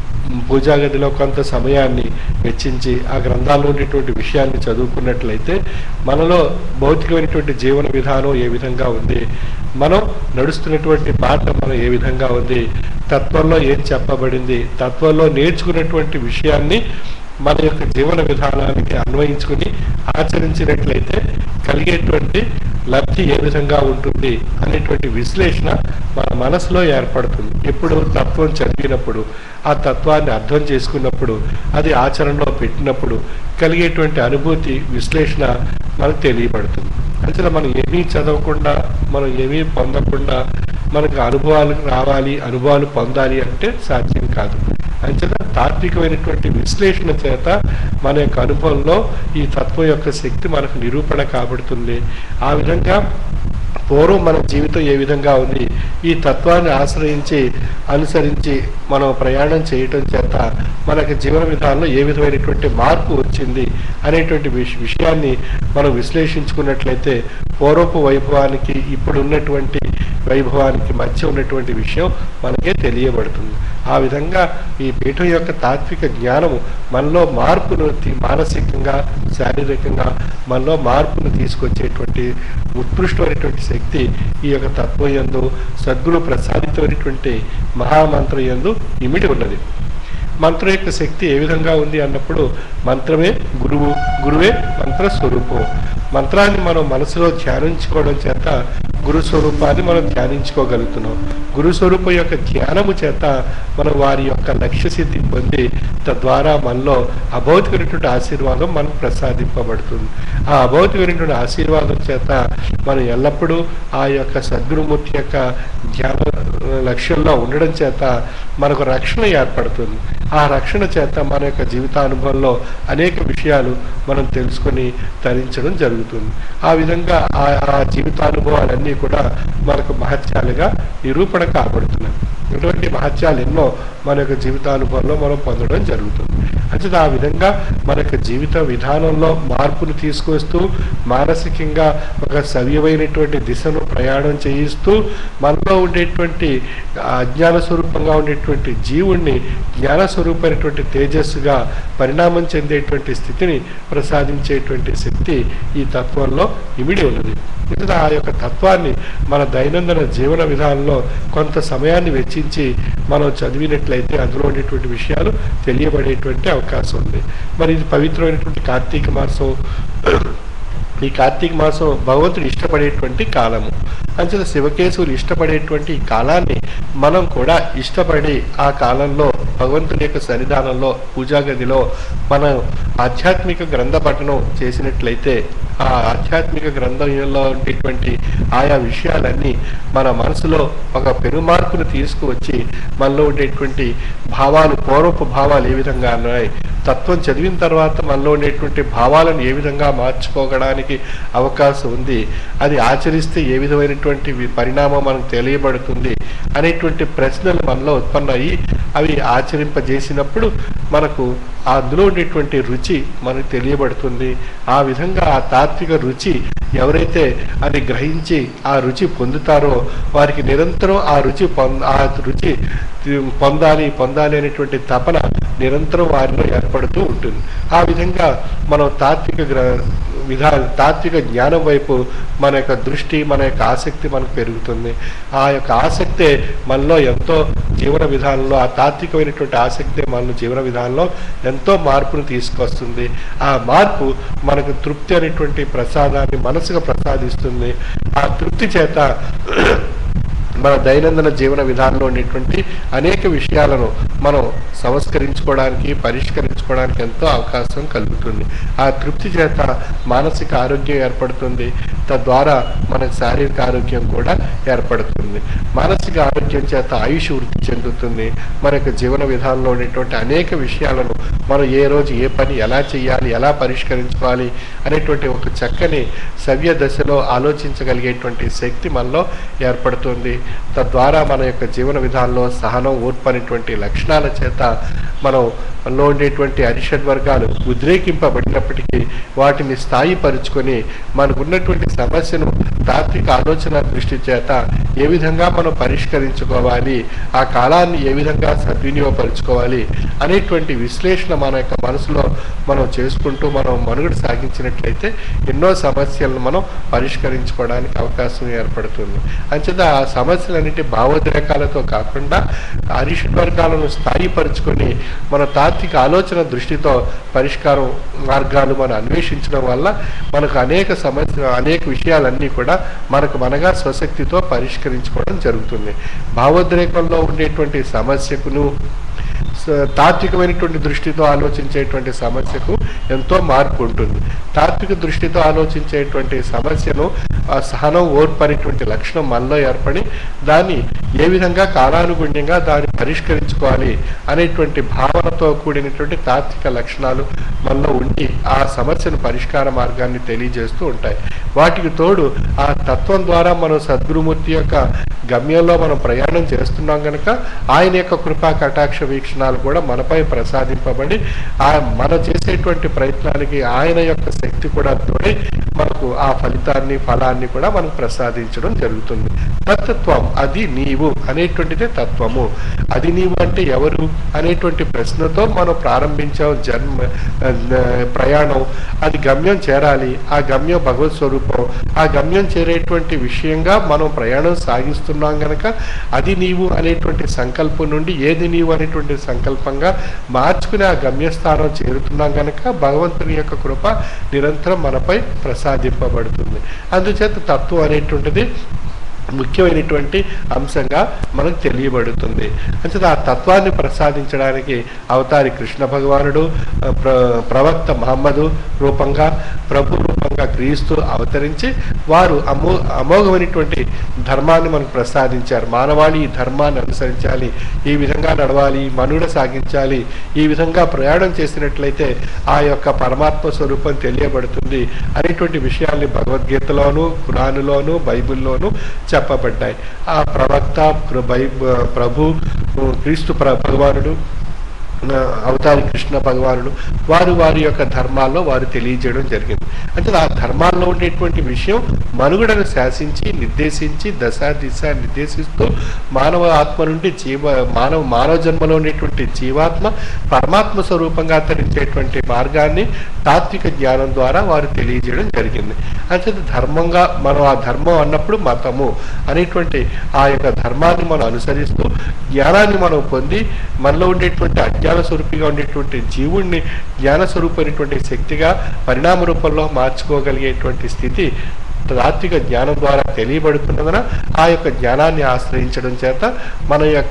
పూజా గదిలో కొంత సమయాన్ని వెచ్చించి ఆ గ్రంథాల్లో ఉండేటువంటి విషయాన్ని చదువుకున్నట్లయితే మనలో భౌతికమైనటువంటి జీవన విధానం ఏ విధంగా ఉంది మనం నడుస్తున్నటువంటి బాట మనం ఏ విధంగా ఉంది తత్వంలో ఏం చెప్పబడింది తత్వంలో నేర్చుకున్నటువంటి విషయాన్ని మన యొక్క జీవన విధానానికి అన్వయించుకుని ఆచరించినట్లయితే కలిగేటువంటి లబ్ధి ఏ విధంగా ఉంటుంది అనేటువంటి విశ్లేషణ మన మనసులో ఏర్పడుతుంది ఎప్పుడు తత్వం చదివినప్పుడు ఆ తత్వాన్ని అర్థం చేసుకున్నప్పుడు అది ఆచరణలో పెట్టినప్పుడు కలిగేటువంటి అనుభూతి విశ్లేషణ మనకు తెలియబడుతుంది అంతే మనం ఏమీ చదవకుండా మనం ఏమీ పొందకుండా మనకు అనుభవాలు రావాలి అనుభవాలు పొందాలి అంటే సాధ్యం కాదు అంచేత తాత్వికమైనటువంటి విశ్లేషణ చేత మన యొక్క అనుభవంలో ఈ తత్వం యొక్క శక్తి మనకు నిరూపణ కాబడుతుంది ఆ విధంగా పూర్వం మన జీవితం ఏ విధంగా ఉంది ఈ తత్వాన్ని ఆశ్రయించి అనుసరించి మనం ప్రయాణం చేయటం చేత మనకి జీవన విధానంలో ఏ విధమైనటువంటి మార్పు వచ్చింది అనేటువంటి విష- విషయాన్ని మనం విశ్లేషించుకున్నట్లయితే పూర్వపు వైభవానికి ఇప్పుడు ఉన్నటువంటి వైభవానికి మధ్య ఉన్నటువంటి విషయం మనకే తెలియబడుతుంది ఆ విధంగా ఈ పీఠం యొక్క తాత్విక జ్ఞానము మనలో మార్పును తీ- మానసికంగా శారీరకంగా మనలో మార్పును తీసుకొచ్చేటువంటి ఉత్కృష్టమైనటువంటి శక్తి ఈ యొక్క తత్వం యందు సద్గురు ప్రసాదితమైనటువంటి మహామంత్రం యందు ఇమిడి ఉన్నది మంత్రం యొక్క శక్తి ఏ విధంగా ఉంది అన్నప్పుడు మంత్రమే గురువు గురువే మంత్ర స్వరూపం మంత్రాన్ని మనం మనసులో ధ్యానించుకోవడం చేత గురు స్వరూపాన్ని మనం ధ్యానించుకోగలుగుతున్నాం గురు స్వరూపం యొక్క ధ్యానము చేత మనం వారి యొక్క లక్ష్య సిద్ధి పొంది తద్వారా మనలో అభౌతికమైనటువంటి ఆశీర్వాదం మనం ప్రసాదింపబడుతుంది ఆ అభౌతికమైనటువంటి ఆశీర్వాదం చేత మనం ఎల్లప్పుడూ ఆ యొక్క సద్గురుమూర్తి యొక్క ధ్యాన లక్ష్యంలో ఉండడం చేత మనకు రక్షణ ఏర్పడుతుంది ఆ రక్షణ చేత మన యొక్క జీవితానుభవంలో అనేక విషయాలు మనం తెలుసుకొని తరించడం జరుగుతుంది ఆ విధంగా ఆ ఆ జీవితానుభవాలన్నీ కూడా మనకు మహత్యాలుగా నిరూపణ కాబడుతున్నాయి ఇటువంటి మహత్యాలు ఎన్నో మన యొక్క జీవితానుభవంలో మనం పొందడం జరుగుతుంది అంటే ఆ విధంగా మన యొక్క జీవిత విధానంలో మార్పును తీసుకొస్తూ మానసికంగా ఒక సవ్యమైనటువంటి దిశను ప్రయాణం చేయిస్తూ మనలో ఉండేటువంటి అజ్ఞాన స్వరూపంగా ఉండేటువంటి జీవుణ్ణి జ్ఞాన స్వరూపమైనటువంటి తేజస్సుగా పరిణామం చెందేటువంటి స్థితిని ప్రసాదించేటువంటి శక్తి ఈ తత్వంలో ఇమిడి ఉన్నది మిగతా ఆ యొక్క తత్వాన్ని మన దైనందిన జీవన విధానంలో కొంత సమయాన్ని వెచ్చించి మనం చదివినట్లయితే అందులో ఉండేటువంటి విషయాలు తెలియబడేటువంటి అవకాశం ఉంది మరి ఇది పవిత్రమైనటువంటి కార్తీక మాసం ఈ కార్తీక మాసం భగవంతుడు ఇష్టపడేటువంటి కాలము అంచేత శివకేశవులు ఇష్టపడేటువంటి ఈ కాలాన్ని మనం కూడా ఇష్టపడి ఆ కాలంలో భగవంతుని యొక్క సన్నిధానంలో పూజా గదిలో మనం ఆధ్యాత్మిక గ్రంథ పఠనం చేసినట్లయితే ఆ ఆధ్యాత్మిక గ్రంథంలో ఉండేటువంటి ఆయా విషయాలన్నీ మన మనసులో ఒక పెనుమార్పును తీసుకువచ్చి మనలో ఉండేటువంటి భావాలు పూర్వపు భావాలు ఏ విధంగా ఉన్నాయి తత్వం చదివిన తర్వాత మనలో ఉండేటువంటి భావాలను ఏ విధంగా మార్చుకోవడానికి అవకాశం ఉంది అది ఆచరిస్తే ఏ విధమైనటువంటి వి- పరిణామం మనకు తెలియబడుతుంది అనేటువంటి ప్రశ్నలు మనలో ఉత్పన్నయ్యి అవి ఆచరింపజేసినప్పుడు మనకు అందులో ఉండేటువంటి రుచి మనకు తెలియబడుతుంది ఆ విధంగా ఆ తాత్విక రుచి ఎవరైతే అది గ్రహించి ఆ రుచి పొందుతారో వారికి నిరంతరం ఆ రుచి పొంద ఆ రుచి తి- పొందాలి పొందాలి అనేటువంటి తపన నిరంతరం వారిలో ఏర్పడుతూ ఉంటుంది ఆ విధంగా మనం తాత్విక గ్ర విధా తాత్విక జ్ఞానం వైపు మన యొక్క దృష్టి మన యొక్క ఆసక్తి మనకు పెరుగుతుంది ఆ యొక్క ఆసక్తే మనలో ఎంతో జీవన విధానంలో ఆ తాత్వికమైనటువంటి ఆసక్తే మన జీవన విధానంలో ఎంతో మార్పును తీసుకొస్తుంది ఆ మార్పు మనకు తృప్తి అనేటువంటి ప్రసాదాన్ని మనసుగా ప్రసాదిస్తుంది ఆ తృప్తి చేత మన దైనందిన జీవన విధానంలో ఉండేటువంటి అనేక విషయాలను మనం సంస్కరించుకోవడానికి పరిష్కరించుకోవడానికి ఎంతో అవకాశం కలుగుతుంది ఆ తృప్తి చేత మానసిక ఆరోగ్యం ఏర్పడుతుంది తద్వారా మనకు శారీరక ఆరోగ్యం కూడా ఏర్పడుతుంది మానసిక ఆరోగ్యం చేత ఆయుష్ వృద్ధి చెందుతుంది మన యొక్క జీవన విధానంలో ఉండేటువంటి అనేక విషయాలను మనం ఏ రోజు ఏ పని ఎలా చేయాలి ఎలా పరిష్కరించుకోవాలి అనేటువంటి ఒక చక్కని సవ్య దశలో ఆలోచించగలిగేటువంటి శక్తి మనలో ఏర్పడుతుంది తద్వారా మన యొక్క జీవన విధానంలో సహనం ఓర్పు అనేటువంటి లక్షణాల చేత మనం మనలో ఉండేటువంటి అరిషడ్ వర్గాలు ఉద్రేకింపబడినప్పటికీ వాటిని స్థాయిపరుచుకొని మనకున్నటువంటి సమస్యను తాత్విక ఆలోచన దృష్టి చేత ఏ విధంగా మనం పరిష్కరించుకోవాలి ఆ కాలాన్ని ఏ విధంగా సద్వినియోగపరుచుకోవాలి అనేటువంటి విశ్లేషణ మన యొక్క మనసులో మనం చేసుకుంటూ మనం మనుగడ సాగించినట్లయితే ఎన్నో సమస్యలను మనం పరిష్కరించుకోవడానికి అవకాశం ఏర్పడుతుంది అంచేత ఆ సమస్యలన్నిటి భావోద్రేకాలతో కాకుండా అరిషడ్ వర్గాలను స్థాయిపరుచుకొని మన తాత్విక ఆలోచన దృష్టితో పరిష్కారం మార్గాలు మనం అన్వేషించడం వల్ల మనకు అనేక సమస్య అనేక విషయాలన్నీ కూడా మనకు మనగా స్వశక్తితో పరిష్కరించుకోవడం జరుగుతుంది భావోద్రేకంలో ఉండేటువంటి సమస్యకును స- తాత్వికమైనటువంటి దృష్టితో ఆలోచించేటువంటి సమస్యకు ఎంతో మార్పు ఉంటుంది తాత్విక దృష్టితో ఆలోచించేటువంటి సమస్యను ఆ సహనం ఓర్పు అనేటువంటి లక్షణం మనలో ఏర్పడి దాన్ని ఏ విధంగా కాలానుగుణ్యంగా దాన్ని పరిష్కరించుకోవాలి అనేటువంటి భావనతో కూడినటువంటి తాత్విక లక్షణాలు మనలో ఉండి ఆ సమస్యను పరిష్కార మార్గాన్ని తెలియజేస్తూ ఉంటాయి వాటికి తోడు ఆ తత్వం ద్వారా మనం సద్గురుమూర్తి యొక్క గమ్యంలో మనం ప్రయాణం చేస్తున్నాం కనుక ఆయన యొక్క కృపా కటాక్ష వీక్షణాలు కూడా మనపై ప్రసాదింపబడి ఆ మన చేసేటువంటి ప్రయత్నానికి ఆయన యొక్క శక్తి కూడా తోడి మనకు ఆ ఫలితాన్ని ఫలాన్ని కూడా మనకు ప్రసాదించడం జరుగుతుంది తత్వం అది నీవు అనేటువంటిదే తత్వము అది నీవు అంటే ఎవరు అనేటువంటి ప్రశ్నతో మనం ప్రారంభించాం జన్మ ఆ, ప్రయాణం అది గమ్యం చేరాలి ఆ గమ్యం భగవత్ స్వరూపం ఆ గమ్యం చేరేటువంటి విషయంగా మనం ప్రయాణం సాగిస్తున్నాం గనక అది నీవు అనేటువంటి సంకల్పం నుండి ఏది నీవు అనేటువంటి సంకల్పంగా మార్చుకుని ఆ గమ్యస్థానం చేరుతున్నాం గనక భగవంతుని యొక్క కృప నిరంతరం మనపై ప్రసాదింపబడుతుంది అందుచేత తత్వం అనేటువంటిది ముఖ్యమైనటువంటి అంశంగా మనకు తెలియబడుతుంది అంటే ఆ తత్వాన్ని ప్రసాదించడానికి అవతారి కృష్ణ భగవానుడు ఆ, ప్ర ప్రవక్త మహమ్మదు రూపంగా ప్రభు రూపంగా క్రీస్తు అవతరించి వారు అమో అమోఘమైనటువంటి ధర్మాన్ని మనకు ప్రసాదించారు మానవాళి ఈ ధర్మాన్ని అనుసరించాలి ఈ విధంగా నడవాలి మనుగడ సాగించాలి ఈ విధంగా ప్రయాణం చేసినట్లయితే ఆ యొక్క పరమాత్మ స్వరూపం తెలియబడుతుంది అనేటువంటి విషయాల్ని భగవద్గీతలోను ఖురానులోను బైబిల్లోను చెప్పబడ్డాయి ఆ ప్రవక్త ప్ర- బై ప్రభు క్రీస్తు ప్ర భగవానుడు ఆ, అవతారి కృష్ణ భగవానుడు వారు వారి యొక్క ధర్మాల్లో వారు తెలియజేయడం జరిగింది అంటే ఆ ధర్మాల్లో ఉండేటువంటి విషయం మనుగడను శాసించి నిర్దేశించి దశ దిశ నిర్దేశిస్తూ మానవ ఆత్మ నుండి జీవ మానవ మానవ జన్మలో ఉండేటువంటి జీవాత్మ పరమాత్మ స్వరూపంగా తరించేటువంటి మార్గాన్ని తాత్విక జ్ఞానం ద్వారా వారు తెలియజేయడం జరిగింది అంటే ధర్మంగా మనం ఆ ధర్మం అన్నప్పుడు మతము అనేటువంటి ఆ యొక్క ధర్మాన్ని మనం అనుసరిస్తూ జ్ఞానాన్ని మనం పొంది మనలో ఉండేటువంటి అజ్ఞాన స్వరూపిగా ఉండేటువంటి జీవుణ్ణి జ్ఞాన స్వరూపమైనటువంటి శక్తిగా పరిణామ రూపంలో మార్చుకోగలిగేటువంటి స్థితి తాత్విక జ్ఞానం ద్వారా తెలియబడుతున్నందున ఆ యొక్క జ్ఞానాన్ని ఆశ్రయించడం చేత మన యొక్క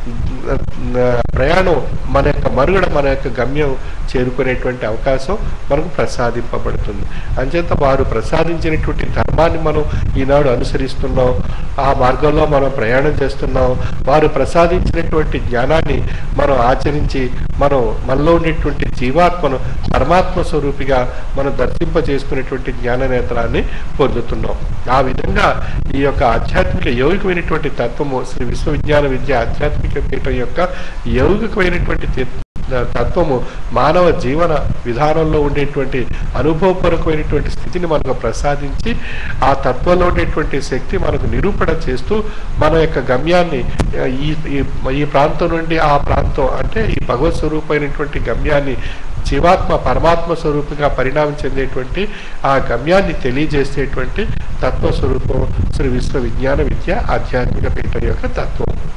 ఆ, ప్రయాణం మన యొక్క మనుగడ మన యొక్క గమ్యం చేరుకునేటువంటి అవకాశం మనకు ప్రసాదింపబడుతుంది అంచేత వారు ప్రసాదించినటువంటి ధర్మాన్ని మనం ఈనాడు అనుసరిస్తున్నాం ఆ మార్గంలో మనం ప్రయాణం చేస్తున్నాం వారు ప్రసాదించినటువంటి జ్ఞానాన్ని మనం ఆచరించి మనం మనలో ఉండేటువంటి జీవాత్మను పరమాత్మ స్వరూపిగా మనం దర్శింప చేసుకునేటువంటి జ్ఞాన నేత్రాన్ని పొందుతున్నాం ఆ విధంగా ఈ యొక్క ఆధ్యాత్మిక యౌగికమైనటువంటి తత్వము శ్రీ విశ్వవిజ్ఞాన విద్య ఆధ్యాత్మిక పీఠం యొక్క యౌగికమైనటువంటి తి- తత్వము మానవ జీవన విధానంలో ఉండేటువంటి అనుభవపూర్వకమైనటువంటి స్థితిని మనకు ప్రసాదించి ఆ తత్వంలో ఉండేటువంటి శక్తి మనకు నిరూపణ చేస్తూ మన యొక్క గమ్యాన్ని ఆ, ఈ ఈ- ఈ ప్రాంతం నుండి ఆ ప్రాంతం అంటే ఈ భగవత్ స్వరూపమైనటువంటి గమ్యాన్ని జీవాత్మ పరమాత్మ స్వరూపంగా పరిణామం చెందేటువంటి ఆ గమ్యాన్ని తెలియజేసేటువంటి తత్వ స్వరూపం శ్రీ విశ్వ విజ్ఞాన విద్య ఆధ్యాత్మిక పీఠం యొక్క తత్వం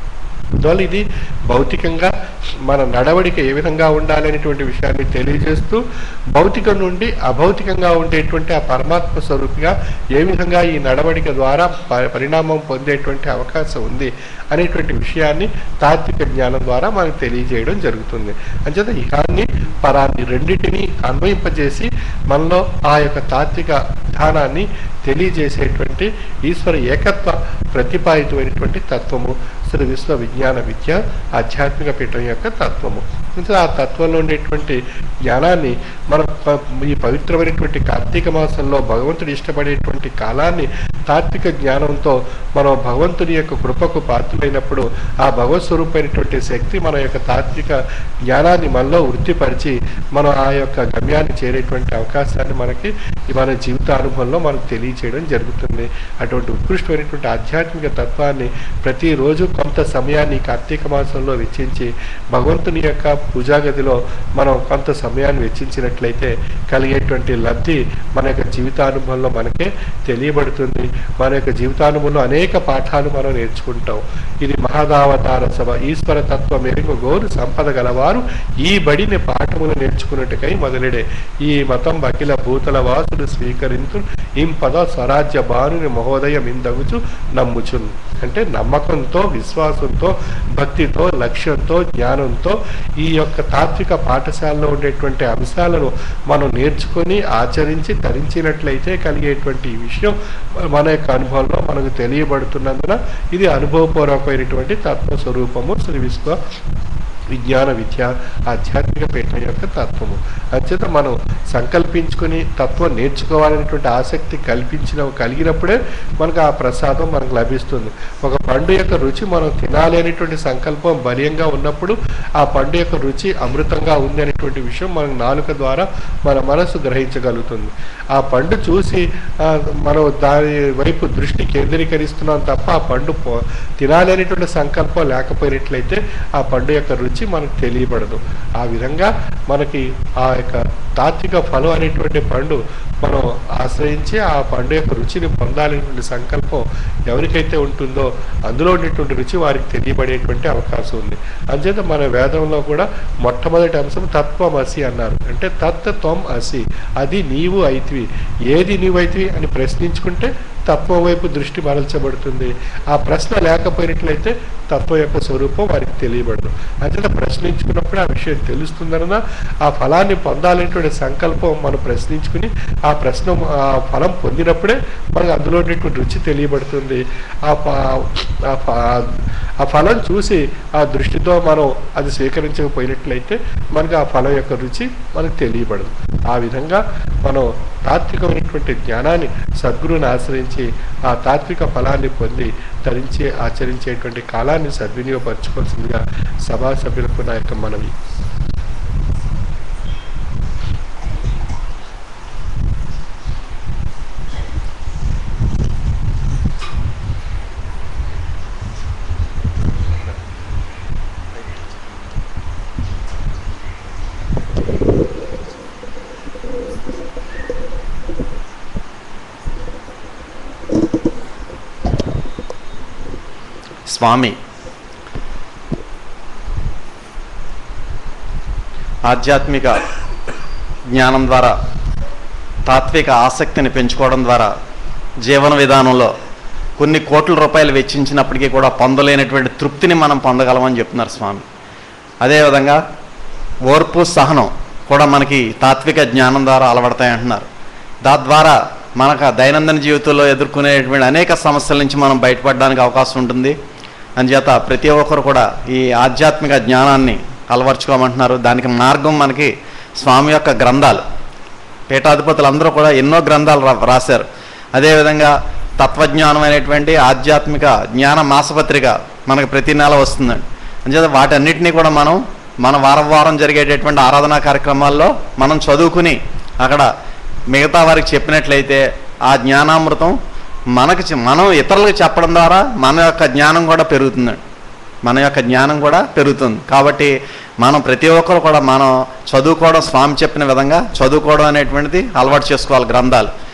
అందువల్ల ఇది భౌతికంగా మన నడవడిక ఏ విధంగా ఉండాలనేటువంటి విషయాన్ని తెలియజేస్తూ భౌతికం నుండి అభౌతికంగా ఉండేటువంటి ఆ పరమాత్మ స్వరూపిగా ఏ విధంగా ఈ నడవడిక ద్వారా ప- పరిణామం పొందేటువంటి అవకాశం ఉంది అనేటువంటి విషయాన్ని తాత్విక జ్ఞానం ద్వారా మనకు తెలియజేయడం జరుగుతుంది అంచేత ఇహాన్ని పరాన్ని రెండింటినీ అన్వయింపజేసి మనలో ఆ యొక్క తాత్విక విధానాన్ని తెలియజేసేటువంటి ఈశ్వర ఏకత్వ ప్రతిపాదితమైనటువంటి తత్వము శ్రీ విశ్వ విజ్ఞాన విద్య ఆధ్యాత్మిక పీఠం యొక్క తత్వము అంటే ఆ తత్వంలో ఉండేటువంటి జ్ఞానాన్ని మనం ప- ఈ పవిత్రమైనటువంటి కార్తీక మాసంలో భగవంతుడు ఇష్టపడేటువంటి కాలాన్ని తాత్విక జ్ఞానంతో మనం భగవంతుని యొక్క కృపకు పాత్రులైనప్పుడు ఆ భగవత్ స్వరూపమైనటువంటి శక్తి మన యొక్క తాత్విక జ్ఞానాన్ని మనలో వృత్తిపరిచి మనం ఆ యొక్క గమ్యాన్ని చేరేటువంటి అవకాశాన్ని మనకి ఈ మన జీవితానుభవంలో మనకు తెలియచేయడం జరుగుతుంది అటువంటి ఉత్కృష్టమైనటువంటి ఆధ్యాత్మిక తత్వాన్ని ప్రతిరోజు కొంత సమయాన్ని ఈ కార్తీక మాసంలో వెచ్చించి భగవంతుని యొక్క పూజా గదిలో మనం కొంత సమయాన్ని వెచ్చించినట్లయితే కలిగేటువంటి లబ్ధి మన యొక్క జీవితానుభవంలో మనకే తెలియబడుతుంది మన యొక్క జీవితానుభవంలో అనేక పాఠాలు మనం నేర్చుకుంటాం ఇది మహదావతార సభ ఈశ్వర తత్వ మెరుగు గోరు సంపద గలవారు ఈ బడిని పాఠములు నేర్చుకున్నట్టుకై మొదలెడే ఈ మతం అఖిల భూతల వాసులు స్వీకరించు ఇంపద స్వరాజ్య బాణుని మహోదయం ఇందగుచు నమ్ముచున్ అంటే నమ్మకంతో విశ్వాసంతో భక్తితో లక్ష్యంతో జ్ఞానంతో ఈ యొక్క తాత్విక పాఠశాలలో ఉండేటువంటి అంశాలను మనం నేర్చుకొని ఆచరించి ధరించినట్లయితే కలిగేటువంటి ఈ విషయం మన యొక్క అనుభవంలో మనకు తెలియబడుతున్నందున ఇది అనుభవపూర్వకమైనటువంటి తత్వస్వరూపము శ్రీ విశ్వ విజ్ఞాన విద్య ఆధ్యాత్మిక పీఠం యొక్క తత్వము అంచేత మనం సంకల్పించుకొని తత్వం నేర్చుకోవాలనేటువంటి ఆసక్తి కల్పించిన కలిగినప్పుడే మనకు ఆ ప్రసాదం మనకు లభిస్తుంది ఒక పండు యొక్క రుచి మనం తినాలి అనేటువంటి సంకల్పం బలీయంగా ఉన్నప్పుడు ఆ పండు యొక్క రుచి అమృతంగా ఉంది అనేటువంటి విషయం మనకు నాలుక ద్వారా మన మనసు గ్రహించగలుగుతుంది ఆ పండు చూసి ఆ, మనం దాని వైపు దృష్టి కేంద్రీకరిస్తున్నాం తప్ప ఆ పండు పో- తినాలి అనేటువంటి సంకల్పం లేకపోయినట్లయితే ఆ పండు యొక్క రుచి మనకు తెలియబడదు ఆ విధంగా మనకి ఆ యొక్క తాత్విక ఫలం అనేటువంటి పండు మనం ఆశ్రయించి ఆ పండు యొక్క రుచిని పొందాలనేటువంటి సంకల్పం ఎవరికైతే ఉంటుందో అందులో ఉండేటువంటి రుచి వారికి తెలియబడేటువంటి అవకాశం ఉంది అంచేత మన వేదంలో కూడా మొట్టమొదటి అంశం తత్వమసి అన్నారు అంటే తత్ త్వం అసి అది నీవు అయితివి ఏది నీవు అయితివి అని ప్రశ్నించుకుంటే తత్వం వైపు దృష్టి మరల్చబడుతుంది ఆ ప్రశ్న లేకపోయినట్లయితే తత్వం యొక్క స్వరూపం వారికి తెలియబడదు అంచేత ప్రశ్నించుకున్నప్పుడు ఆ విషయం తెలుస్తుందన్న ఆ ఫలాన్ని పొందాలనేటువంటి సంకల్పం మనం ప్రశ్నించుకుని ఆ ప్రశ్న ఆ ఫలం పొందినప్పుడే మనకు అందులో ఉండేటువంటి రుచి తెలియబడుతుంది ఆ ప- ఆ ఫ- ఆ ఫలం చూసి ఆ దృష్టితో మనం అది స్వీకరించకపోయినట్లయితే మనకు ఆ ఫలం యొక్క రుచి మనకు తెలియబడదు ఆ విధంగా మనం తాత్వికమైనటువంటి జ్ఞానాన్ని సద్గురుని ఆశ్రయించి ఆ తాత్విక ఫలాన్ని పొంది ధరించి ఆచరించేటువంటి కాలాన్ని సద్వినియోగపరచుకోవాల్సిందిగా సభా సభ్యులకు నా యొక్క మనవి స్వామి ఆధ్యాత్మిక జ్ఞానం ద్వారా తాత్విక ఆసక్తిని పెంచుకోవడం ద్వారా జీవన విధానంలో కొన్ని కోట్ల రూపాయలు వెచ్చించినప్పటికీ కూడా పొందలేనటువంటి తృప్తిని మనం పొందగలమని చెప్తున్నారు స్వామి అదేవిధంగా ఓర్పు సహనం కూడా మనకి తాత్విక జ్ఞానం ద్వారా అలవడతాయి అంటున్నారు తద్వారా మనకు ఆ దైనందిన జీవితంలో ఎదుర్కొనేటువంటి అనేక సమస్యల నుంచి మనం బయటపడడానికి అవకాశం ఉంటుంది అందుచేత ప్రతి ఒక్కరు కూడా ఈ ఆధ్యాత్మిక జ్ఞానాన్ని అలవర్చుకోమంటున్నారు దానికి మార్గం మనకి స్వామి యొక్క గ్రంథాలు పీఠాధిపతులు అందరూ కూడా ఎన్నో గ్రంథాలు రా- రాశారు అదేవిధంగా తత్వజ్ఞానం అనేటువంటి ఆధ్యాత్మిక జ్ఞాన మాసపత్రిక మనకు ప్రతి నెల వస్తుందండి అంచేత వాటన్నిటినీ కూడా మనం మన వారం వారం జరిగేటటువంటి ఆరాధనా కార్యక్రమాల్లో మనం చదువుకుని అక్కడ మిగతా వారికి చెప్పినట్లయితే ఆ జ్ఞానామృతం మనకి చె- మనం ఇతరులకు చెప్పడం ద్వారా మన యొక్క జ్ఞానం కూడా పెరుగుతుందండి మన యొక్క జ్ఞానం కూడా పెరుగుతుంది కాబట్టి మనం ప్రతి ఒక్కరు కూడా మనం చదువుకోవడం స్వామి చెప్పిన విధంగా చదువుకోవడం అనేటువంటిది అలవాటు చేసుకోవాలి గ్రంథాలు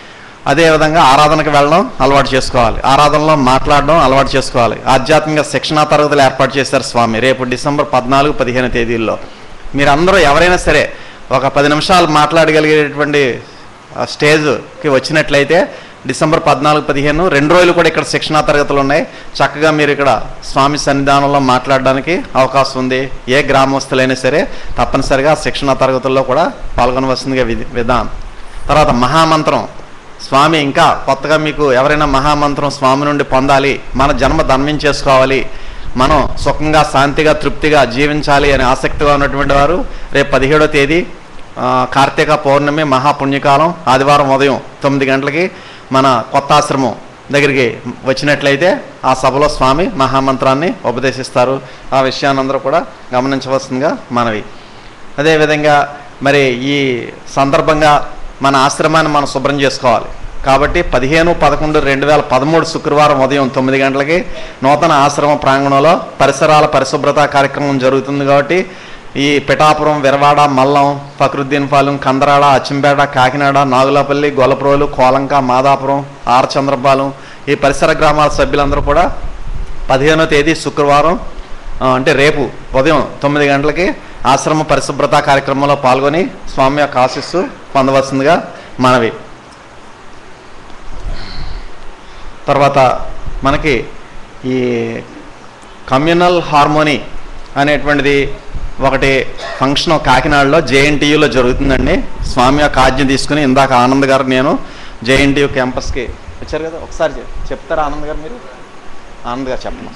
అదేవిధంగా ఆరాధనకు వెళ్ళడం అలవాటు చేసుకోవాలి ఆరాధనలో మాట్లాడడం అలవాటు చేసుకోవాలి ఆధ్యాత్మిక శిక్షణా తరగతులు ఏర్పాటు చేశారు స్వామి రేపు డిసెంబర్ పద్నాలుగు పదిహేను తేదీల్లో మీరందరూ ఎవరైనా సరే ఒక పది నిమిషాలు మాట్లాడగలిగేటువంటి ఆ స్టేజ్కి వచ్చినట్లయితే డిసెంబర్ పద్నాలుగు పదిహేను రెండు రోజులు కూడా ఇక్కడ శిక్షణా తరగతులు ఉన్నాయి చక్కగా మీరు ఇక్కడ స్వామి సన్నిధానంలో మాట్లాడడానికి అవకాశం ఉంది ఏ గ్రామస్తులైనా సరే తప్పనిసరిగా శిక్షణా తరగతుల్లో కూడా పాల్గొనవలసిందిగా విధి విధానం తర్వాత మహామంత్రం స్వామి ఇంకా కొత్తగా మీకు ఎవరైనా మహామంత్రం స్వామి నుండి పొందాలి మన జన్మ ధన్యం చేసుకోవాలి మనం సుఖంగా శాంతిగా తృప్తిగా జీవించాలి అనే ఆసక్తిగా ఉన్నటువంటి వారు రేపు పదిహేడో తేదీ ఆ, కార్తీక పౌర్ణమి మహాపుణ్యకాలం ఆదివారం ఉదయం తొమ్మిది గంటలకి మన కొత్త ఆశ్రమం దగ్గరికి వచ్చినట్లయితే ఆ సభలో స్వామి మహామంత్రాన్ని ఉపదేశిస్తారు ఆ విషయాన్ని అందరూ కూడా గమనించవలసిందిగా మనవి అదేవిధంగా మరి ఈ సందర్భంగా మన ఆశ్రమాన్ని మనం శుభ్రం చేసుకోవాలి కాబట్టి పదిహేను పదకొండు రెండు వేల పదమూడు శుక్రవారం ఉదయం తొమ్మిది గంటలకి నూతన ఆశ్రమ ప్రాంగణంలో పరిసరాల పరిశుభ్రత కార్యక్రమం జరుగుతుంది కాబట్టి ఈ పిఠాపురం విరవాడ మల్లం ఫక్రుద్దీన్ పాలెం కందరాడ అచ్చంపేట కాకినాడ నాగులపల్లి గొల్లప్రోలు కోలంక మాదాపురం ఆర్ చంద్రపాలెం ఈ పరిసర గ్రామాల సభ్యులందరూ కూడా పదిహేనో తేదీ శుక్రవారం ఆ, అంటే రేపు ఉదయం తొమ్మిది గంటలకి ఆశ్రమ పరిశుభ్రత కార్యక్రమంలో పాల్గొని స్వామి యొక్క ఆశీస్సు పొందవలసిందిగా మనవి తర్వాత మనకి ఈ కమ్యూనల్ హార్మోనీ అనేటువంటిది ఒకటి ఫంక్షన్ కాకినాడలో జేఎన్టీయూలో జరుగుతుందండి స్వామి యొక్క ఆజ్ఞ తీసుకుని ఇందాక ఆనంద్ గారు నేను జేఎన్టీయూ క్యాంపస్కి వచ్చారు కదా ఒకసారి చెప్- చెప్తారా ఆనంద్ గారు మీరు ఆనంద్ గారు చెప్పండి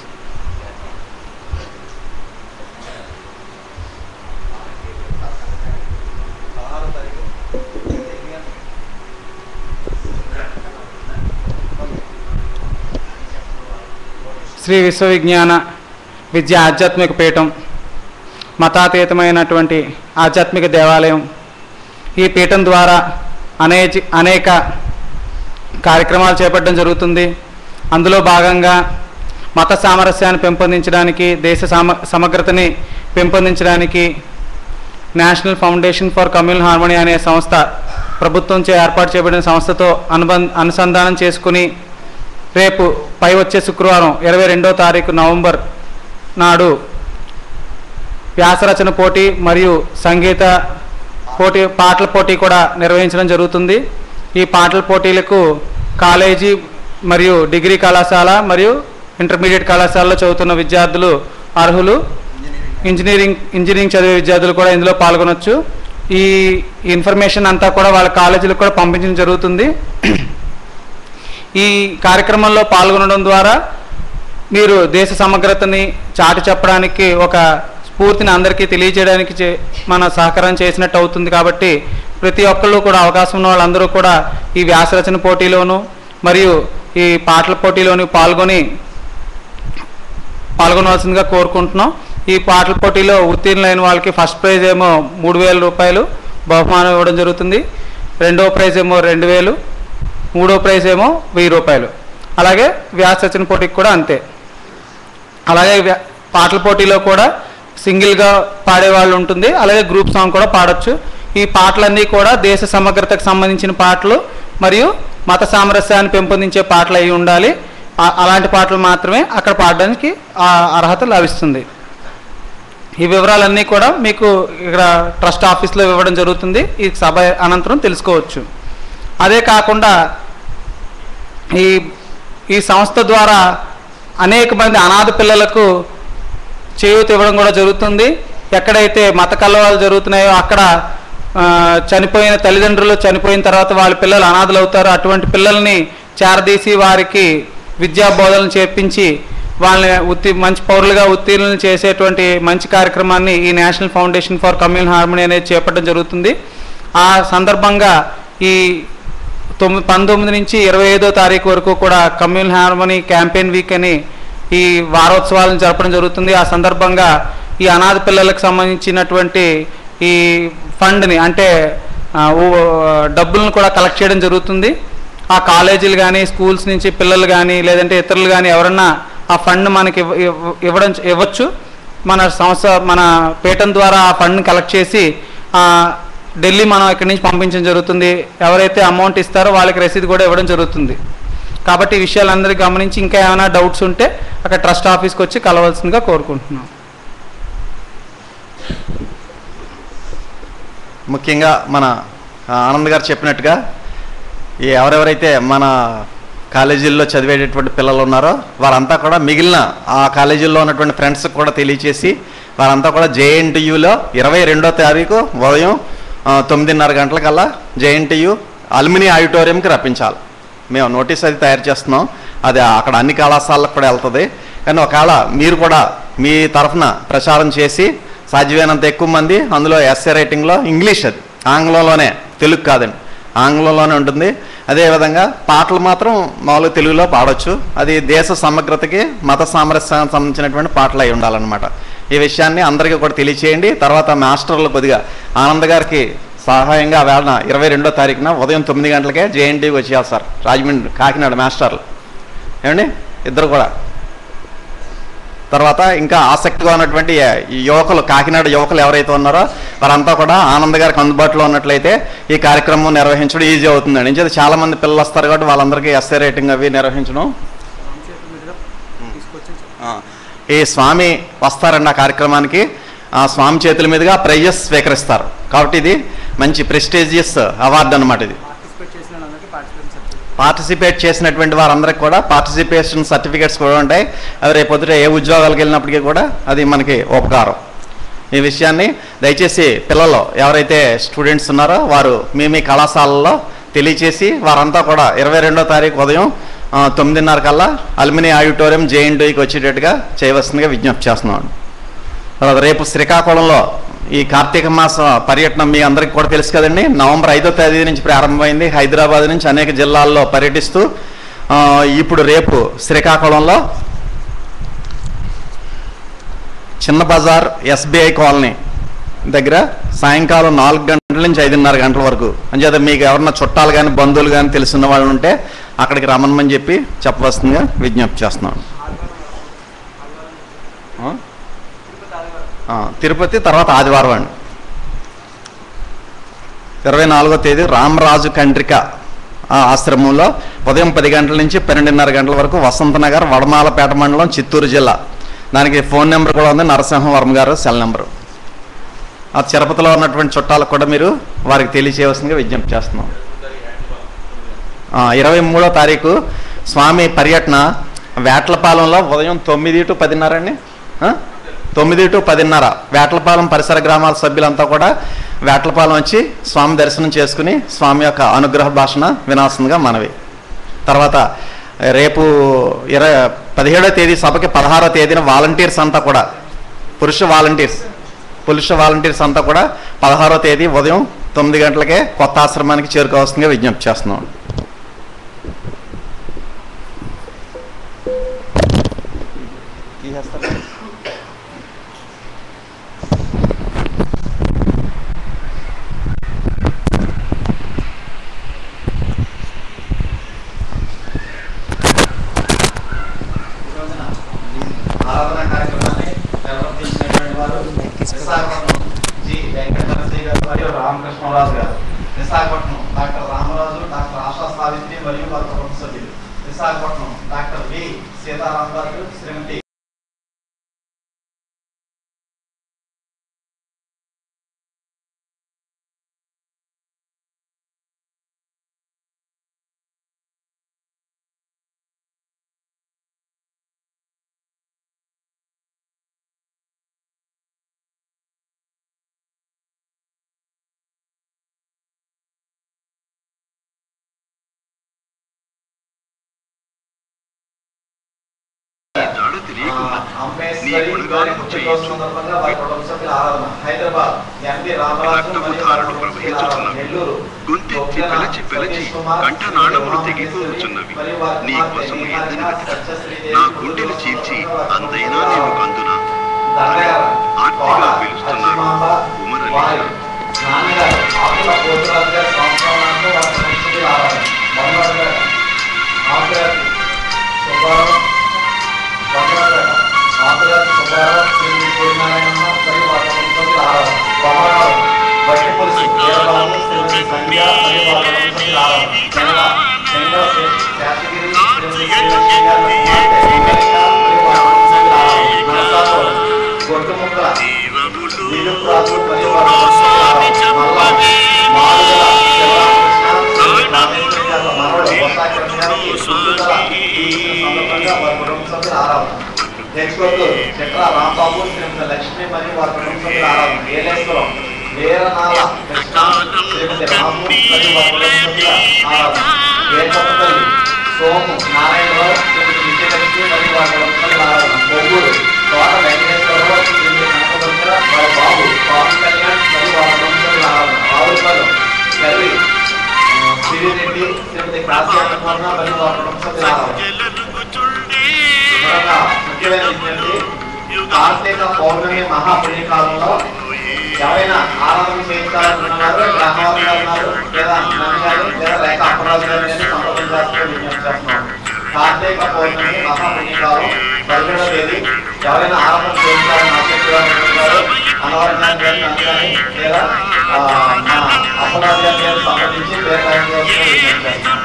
శ్రీ విశ్వవిజ్ఞాన విద్య ఆధ్యాత్మిక పీఠం మతాతీతమైనటువంటి ఆధ్యాత్మిక దేవాలయం ఈ పీఠం ద్వారా అనేక అనేక కార్యక్రమాలు చేపట్టడం జరుగుతుంది అందులో భాగంగా మత సామరస్యాన్ని పెంపొందించడానికి దేశ సమ సమగ్రతని పెంపొందించడానికి National Foundation for Communal Harmony అనే సంస్థ ప్రభుత్వంచే ఏర్పాటు చేయబడిన సంస్థతో అనుబంధ అనుసంధానం చేసుకుని రేపు పై వచ్చే శుక్రవారం ఇరవై రెండో తారీఖు నవంబర్ నాడు వ్యాసరచన పోటీ మరియు సంగీత పోటీ పాటల పోటీ కూడా నిర్వహించడం జరుగుతుంది ఈ పాటల పోటీలకు కాలేజీ మరియు డిగ్రీ కళాశాల మరియు ఇంటర్మీడియట్ కళాశాలలో చదువుతున్న విద్యార్థులు అర్హులు ఇంజనీరింగ్ ఇంజనీరింగ్ చదివే విద్యార్థులు కూడా ఇందులో పాల్గొనొచ్చు ఈ ఇన్ఫర్మేషన్ అంతా కూడా వాళ్ళ కాలేజీలకు కూడా పంపించడం జరుగుతుంది ఈ కార్యక్రమంలో పాల్గొనడం ద్వారా మీరు దేశ సమగ్రతని చాటి చెప్పడానికి ఒక స్ఫూర్తిని అందరికీ తెలియజేయడానికి చే- మన సహకారం చేసినట్టు అవుతుంది కాబట్టి ప్రతి ఒక్కళ్ళు కూడా అవకాశం ఉన్న వాళ్ళందరూ కూడా ఈ వ్యాసరచన పోటీలోను మరియు ఈ పాటల పోటీలోను పాల్గొని పాల్గొనవలసిందిగా కోరుకుంటున్నాం ఈ పాటల పోటీలో ఉత్తీర్ణులైన వాళ్ళకి ఫస్ట్ ప్రైజ్ ఏమో మూడు వేల రూపాయలు బహుమానం ఇవ్వడం జరుగుతుంది రెండో ప్రైజ్ ఏమో రెండు వేలు మూడో ప్రైజ్ ఏమో వెయ్యి రూపాయలు అలాగే వ్యాస రచన పోటీకి కూడా అంతే అలాగే వ్య- పాటల పోటీలో కూడా సింగిల్గా పాడేవాళ్ళు ఉంటుంది అలాగే గ్రూప్ సాంగ్ కూడా పాడొచ్చు ఈ పాటలన్నీ కూడా దేశ సమగ్రతకు సంబంధించిన పాటలు మరియు మత సామరస్యాన్ని పెంపొందించే పాటలు అయి ఉండాలి ఆ- అలాంటి పాటలు మాత్రమే అక్కడ పాడడానికి ఆ అర్హత లభిస్తుంది ఈ వివరాలన్నీ కూడా మీకు ఇక్కడ ట్రస్ట్ ఆఫీస్లో ఇవ్వడం జరుగుతుంది ఈ సభ అనంతరం తెలుసుకోవచ్చు అదే కాకుండా ఈ ఈ సంస్థ ద్వారా అనేక మంది అనాథ పిల్లలకు చేయూత ఇవ్వడం కూడా జరుగుతుంది ఎక్కడైతే మత కలవాలు జరుగుతున్నాయో అక్కడ ఆ, చనిపోయిన తల్లిదండ్రులు చనిపోయిన తర్వాత వాళ్ళ పిల్లలు అనాథలు అవుతారు అటువంటి పిల్లల్ని చేరదీసి వారికి విద్యా బోధనలు చేర్పించి వాళ్ళని ఉత్తి మంచి పౌరులుగా ఉత్తీర్ణులు చేసేటువంటి మంచి కార్యక్రమాన్ని ఈ National Foundation for Communal Harmony అనేది చేపట్టడం జరుగుతుంది ఆ సందర్భంగా ఈ తొమ్మిది పంతొమ్మిది నుంచి ఇరవై ఐదో తారీఖు వరకు కూడా కమ్యూనల్ హార్మోనీ క్యాంపెయిన్ వీక్ అని ఈ వారోత్సవాలను జరపడం జరుగుతుంది ఆ సందర్భంగా ఈ అనాథ పిల్లలకు సంబంధించినటువంటి ఈ ఫండ్ని అంటే ఆ, ఊ- డబ్బులను కూడా కలెక్ట్ చేయడం జరుగుతుంది ఆ కాలేజీలు కానీ స్కూల్స్ నుంచి పిల్లలు కానీ లేదంటే ఇతరులు కానీ ఎవరన్నా ఆ ఫండ్ మనకి ఇవ్వ- ఇవ్వ- ఇవ్వడం ఇవ్వచ్చు మన సంస్థ మన పీఠం ద్వారా ఆ ఫండ్ని కలెక్ట్ చేసి ఆ ఢిల్లీ మనం ఇక్కడి నుంచి పంపించడం జరుగుతుంది ఎవరైతే అమౌంట్ ఇస్తారో వాళ్ళకి రసీదు కూడా ఇవ్వడం జరుగుతుంది కాబట్టి ఈ విషయాలందరూ గమనించి ఇంకా ఏమైనా డౌట్స్ ఉంటే అక్కడ ట్రస్ట్ ఆఫీస్కి వచ్చి కలవాల్సిందిగా కోరుకుంటున్నాం ముఖ్యంగా మన ఆ, ఆనంద్ గారు చెప్పినట్టుగా ఈ ఎవరెవరైతే మన కాలేజీల్లో చదివేటటువంటి పిల్లలు ఉన్నారో వారంతా కూడా మిగిలిన ఆ కాలేజీల్లో ఉన్నటువంటి ఫ్రెండ్స్కి కూడా తెలియచేసి వారంతా కూడా జేఎన్టీయూలో ఇరవై రెండో తారీఖు ఉదయం ఆ, తొమ్మిదిన్నర గంటలకల్లా జేఎన్టీయూ అల్మిని ఆడిటోరియంకి రప్పించాలి మేము నోటీస్ అది తయారు చేస్తున్నాం అది అక్కడ అన్ని కళాశాలకు కూడా వెళ్తుంది కానీ ఒకవేళ మీరు కూడా మీ తరఫున ప్రచారం చేసి సాధ్యమైనంత ఎక్కువ మంది అందులో ఎస్ఏ రైటింగ్లో ఇంగ్లీష్ అది ఆంగ్లంలోనే తెలుగు కాదండి ఆంగ్లంలోనే ఉంటుంది అదేవిధంగా పాటలు మాత్రం మామూలుగా తెలుగులో పాడొచ్చు అది దేశ సమగ్రతకి మత సామరస్యానికి సంబంధించినటువంటి పాటలు అయి ఉండాలన్నమాట ఈ విషయాన్ని అందరికీ కూడా తెలియచేయండి తర్వాత మాస్టర్లు కొద్దిగా ఆనంద్ గారికి సహాయంగా వేళ ఇరవై రెండో తారీఖున ఉదయం తొమ్మిది గంటలకే జేఎన్టీకి వచ్చేయాలి సార్ రాజమండ్రి కాకినాడ మాస్టర్లు ఏమండి ఇద్దరు కూడా తర్వాత ఇంకా ఆసక్తిగా ఉన్నటువంటి ఈ యువకులు కాకినాడ యువకులు ఎవరైతే ఉన్నారో వారంతా కూడా ఆనంద్ గారికి అందుబాటులో ఉన్నట్లయితే ఈ కార్యక్రమం నిర్వహించడం ఈజీ అవుతుందండి ఇంచేది చాలా మంది పిల్లలు వస్తారు కాబట్టి వాళ్ళందరికీ ఎస్ఏ రేటింగ్ అవి నిర్వహించడం ఆ, ఈ స్వామి వస్తారండి ఆ కార్యక్రమానికి ఆ స్వామి చేతుల మీదుగా ప్రైజెస్ స్వీకరిస్తారు కాబట్టి ఇది మంచి ప్రెస్టీజియస్ అవార్డు అనమాట ఇది పార్టిసిపేట్ చేసినటువంటి వారందరికి కూడా పార్టిసిపేషన్ సర్టిఫికేట్స్ కూడా ఉంటాయి అవి రేపు పొద్దుట ఏ ఉద్యోగాలకు వెళ్ళినప్పటికీ కూడా అది మనకి ఉపకారం ఈ విషయాన్ని దయచేసి పిల్లలు ఎవరైతే స్టూడెంట్స్ ఉన్నారో వారు మీ మీ కళాశాలలో తెలియచేసి వారంతా కూడా ఇరవై రెండో తారీఖు ఉదయం ఆ, తొమ్మిదిన్నర కల్లా అల్మిని ఆడిటోరియం జేఎన్డీకి వచ్చేటట్టుగా చేయవలసిందిగా విజ్ఞప్తి చేస్తున్నాం తర్వాత రేపు శ్రీకాకుళంలో ఈ కార్తీక మాస పర్యటన మీ అందరికీ కూడా తెలుసు కదండి నవంబర్ ఐదో తేదీ నుంచి ప్రారంభమైంది హైదరాబాద్ నుంచి అనేక జిల్లాల్లో పర్యటిస్తూ ఆ, ఇప్పుడు రేపు శ్రీకాకుళంలో చిన్న బజార్ ఎస్బీఐ కాలనీ దగ్గర సాయంకాలం నాలుగు గంటల నుంచి ఐదున్నర గంటల వరకు అంచేత మీకు ఎవరన్నా చుట్టాలు కానీ బంధువులు కానీ తెలిసిన వాళ్ళు ఉంటే అక్కడికి రమ్మని చెప్పి చెప్పవలసిందిగా విజ్ఞప్తి చేస్తున్నాను ఆ? ఆ, తిరుపతి తర్వాత ఆదివారం అండి ఇరవై నాలుగో తేదీ రామరాజు కండ్రిక ఆ ఆశ్రమంలో ఉదయం పది గంటల నుంచి పన్నెండున్నర గంటల వరకు వసంతనగర్ వడమాలపేట మండలం చిత్తూరు జిల్లా దానికి ఫోన్ నెంబర్ కూడా ఉంది నరసింహవర్మ గారు సెల్ నెంబరు ఆ తిరుపతిలో ఉన్నటువంటి చుట్టాలకు కూడా మీరు వారికి తెలియచేయవలసిందిగా విజ్ఞప్తి చేస్తున్నాం ఆ, ఇరవై మూడో తారీఖు స్వామి పర్యటన వేట్లపాలెంలో ఉదయం తొమ్మిది టు పదిన్నర అండి ఆ? తొమ్మిది టు పదిన్నర వేట్లపాలెం పరిసర గ్రామాల సభ్యులంతా కూడా వేట్లపాలెం వచ్చి స్వామి దర్శనం చేసుకుని స్వామి యొక్క అనుగ్రహ భాషణ వినాల్సిందిగా మనవి తర్వాత రేపు ఇరవై పదిహేడో తేదీ సభకి పదహారో తేదీన వాలంటీర్స్ అంతా కూడా పురుష వాలంటీర్స్ పురుష వాలంటీర్స్ అంతా కూడా పదహారో తేదీ ఉదయం తొమ్మిది గంటలకే కొత్త ఆశ్రమానికి చేరుకోవాల్సిందిగా విజ్ఞప్తి చేస్తున్నాం ఆరాధన కార్యక్రమాన్ని నిర్వర్తించినటువంటి వారు విశాఖపట్నం జి వెంకటనరసింహ గారు మరియు రామకృష్ణరాజు గారు విశాఖపట్నం డాక్టర్ రామరాజు డాక్టర్ ఆశా సావిత్రి మరియు వారి కుటుంబ సభ్యులు విశాఖపట్నం డాక్టర్ వి సీతారాం గారు శ్రీమతి అంబేద్కర్ గారి పుట్టినరోజు సందర్భంగా వారి కుటుంబ సభ్యుల ఆరాధన హైదరాబాద్ ఎంపీ రామరాజు మరియు వారి కుటుంబ సభ్యుల ఆరాధన నెల్లూరు గొంతెత్తి పిలచి పిలచి కంఠనాళములు తెగిపోవచ్చున్నవి నీ కోసం ఎత్తిన నా గుండెలు చీల్చి అందైనా నేను కందునా అని ఆర్తిగా పిలుస్తున్నారు ఉమరలీజా నాన్నగారు ఆకుల పోతురాజు గారి సంవత్సరాలకు వారి కుటుంబ సభ్యుల ఆరాధన బొమ్మరాజు ఆకురాజు సుబ్బారావు బొమ్మరాజు ఆకురాజు సుబ్బారావు శ్రీమతి సూర్యనారాయణమ్మ మరియు వారి కుటుంబ సభ్యుల ఆరాధన బొమ్మరావు వట్టి పులుసు వీరబాబు శ్రీమతి సంధ్య మరియు వారి కుటుంబ సభ్యులు ఆరాధన జనగా జనగా శాస్త్రగిరి శ్రీమతి శ్రీలక్ష్మి గారి కుమార్తె వెంకయ్య మరియు వారి కుటుంబ సభ్యులు ఆరాధన నరసాపురం గొట్టుముక్కల నిలుపురాజు మరియు వారి కుటుంబ సభ్యులు ఆరాధన మల్లా మాడుగల శివరామకృష్ణ రామేశ్వరి గారి మనవడు బొత్సాకృష్ణ గారికి గుండుగల ఈ సందర్భంగా వారి కుటుంబ సభ్యులు ఆరాధన తెచ్చుకోవద్దు చక్ర రాంబాబు శ్రీమతి లక్ష్మి మరియు వారి కుటుంబ సభ్యుల ఆరాధన ఏలేశ్వరం వీరనాల కృష్ణ శ్రీమతి రాము మరియు వారి కుటుంబ సభ్యుల ఆరాధన ఏకపల్లి సోము నారాయణరావు శ్రీమతి విజయలక్ష్మి మరియు వారి కుటుంబ సభ్యుల ఆరాధన బొబ్బూరు తోట వెంకటేశ్వరరావు శ్రీమతి కనకదుర్గ వారి బాబు పవన్ కళ్యాణ్ మరియు వారి కుటుంబ సభ్యుల ఆరాధన రావులపాలెం గర్వి సిరిరెడ్డి శ్రీమతి కాశీ అన్నపూర్ణ మరియు వారి కుటుంబ సభ్యుల ఆరాధన మరొక ముఖ్యమైన విజ్ఞప్తి కార్తీక పౌర్ణమి మహాపుణ్యకాలంలో ఎవరైనా ఆరాధన చేయించాలనుకున్నారు గ్రామాలు గారు ఉన్నారు లేదా నన్ను గారు లేదా లేక అప్పరాజు గారు కానీ సంప్రదించాల్సిన విజ్ఞప్తి చేస్తున్నాం కార్తీక పౌర్ణమి మహాపుణ్యకాలం పదిహేడవ తేదీ ఎవరైనా ఆరాధన చేయించాలని ఆసక్తిగానుకుంటున్నారు అన్నవరం గారు కానీ నన్ను కానీ లేదా ఆ, మా అప్పరాజు గారు కానీ సంప్రదించి పేరు రాయించాల్సిన విజ్ఞప్తి చేస్తున్నాం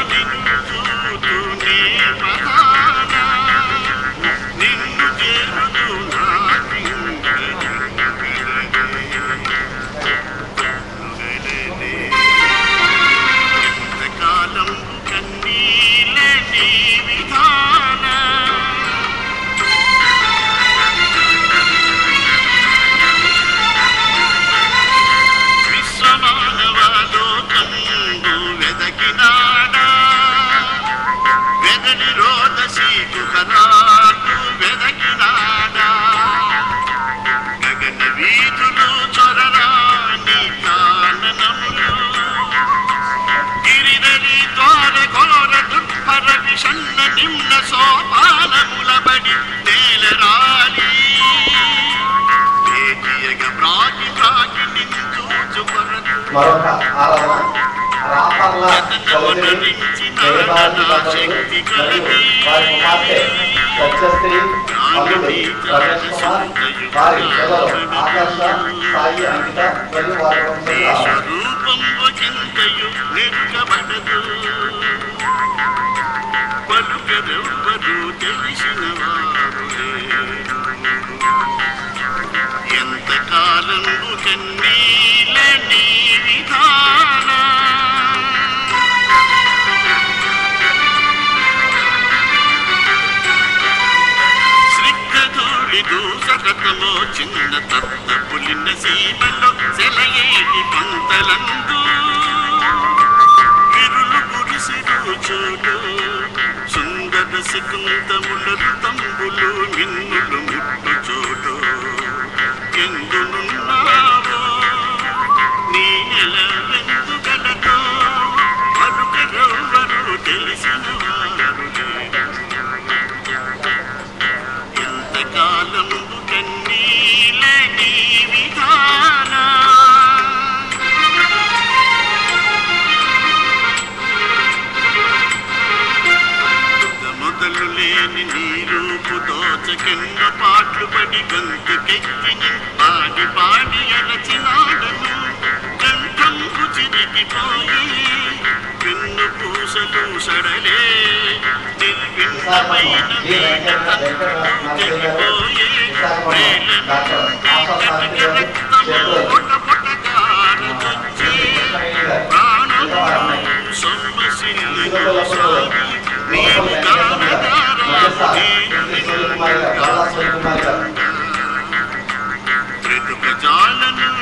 వెదకినాడా వెదలి రోదసి కుహరాలు వెదకినాడా గగన వీధులు చొరరాని కాననములు గిరిదరి ద్వార ఘోర దుర్భర విషన్న నిమ్న సోపానములబడి నేలరాలి పేటియగ బ్రాకి బ్రాకి నించూచు కొరదు మరొక ఆరాధన రాపర్ల చౌదరి జయభారతి దంపతులు మరియు వారి కుమార్తె సత్యశ్రీ అల్లుడు రమేష్ కుమార్ వారి పిల్లలు ఆకర్ష సాయి అంకిత మరియు వారి వంశీయుల ఆరాధన. స్వరూపంబు చింతయు నిర్గబడదు పలుకరెవ్వరు తెలిసిన వారులే ఎంత కాలంబు కన్నీల నీ విధాన శ్రీకధూళి దూసరతలో చిన్న తత్త పులిన సీమలో సెలయేటి పంతలందు విరులు కురిసిరు చూడు సుందర శకుంతములరు తంబులు మిన్నులు మిట్టు చూడు ఎందునున్నావో నీ నెల వెందుగలతో పలుకరెవ్వరు తెలిసిన వారులే ఎంతకాలం కన్నీల నీ విధాన మొదలు లేని నీరూపు దోచకెన్న పాటలు పడి గంతుకెక్కి పాడి పాడి అరచినాడను కంఠంబు చిరిగిపోయి వెన్ను పూసలు సడలే నిర్విన్నమైన తెగిపోయి రక్తము పొట పొటగారచొచ్చి ప్రాణము సొమ్మసిల్లు సాగి నీవు కానగారా నేను నిన్ను త్రిదుక జాలను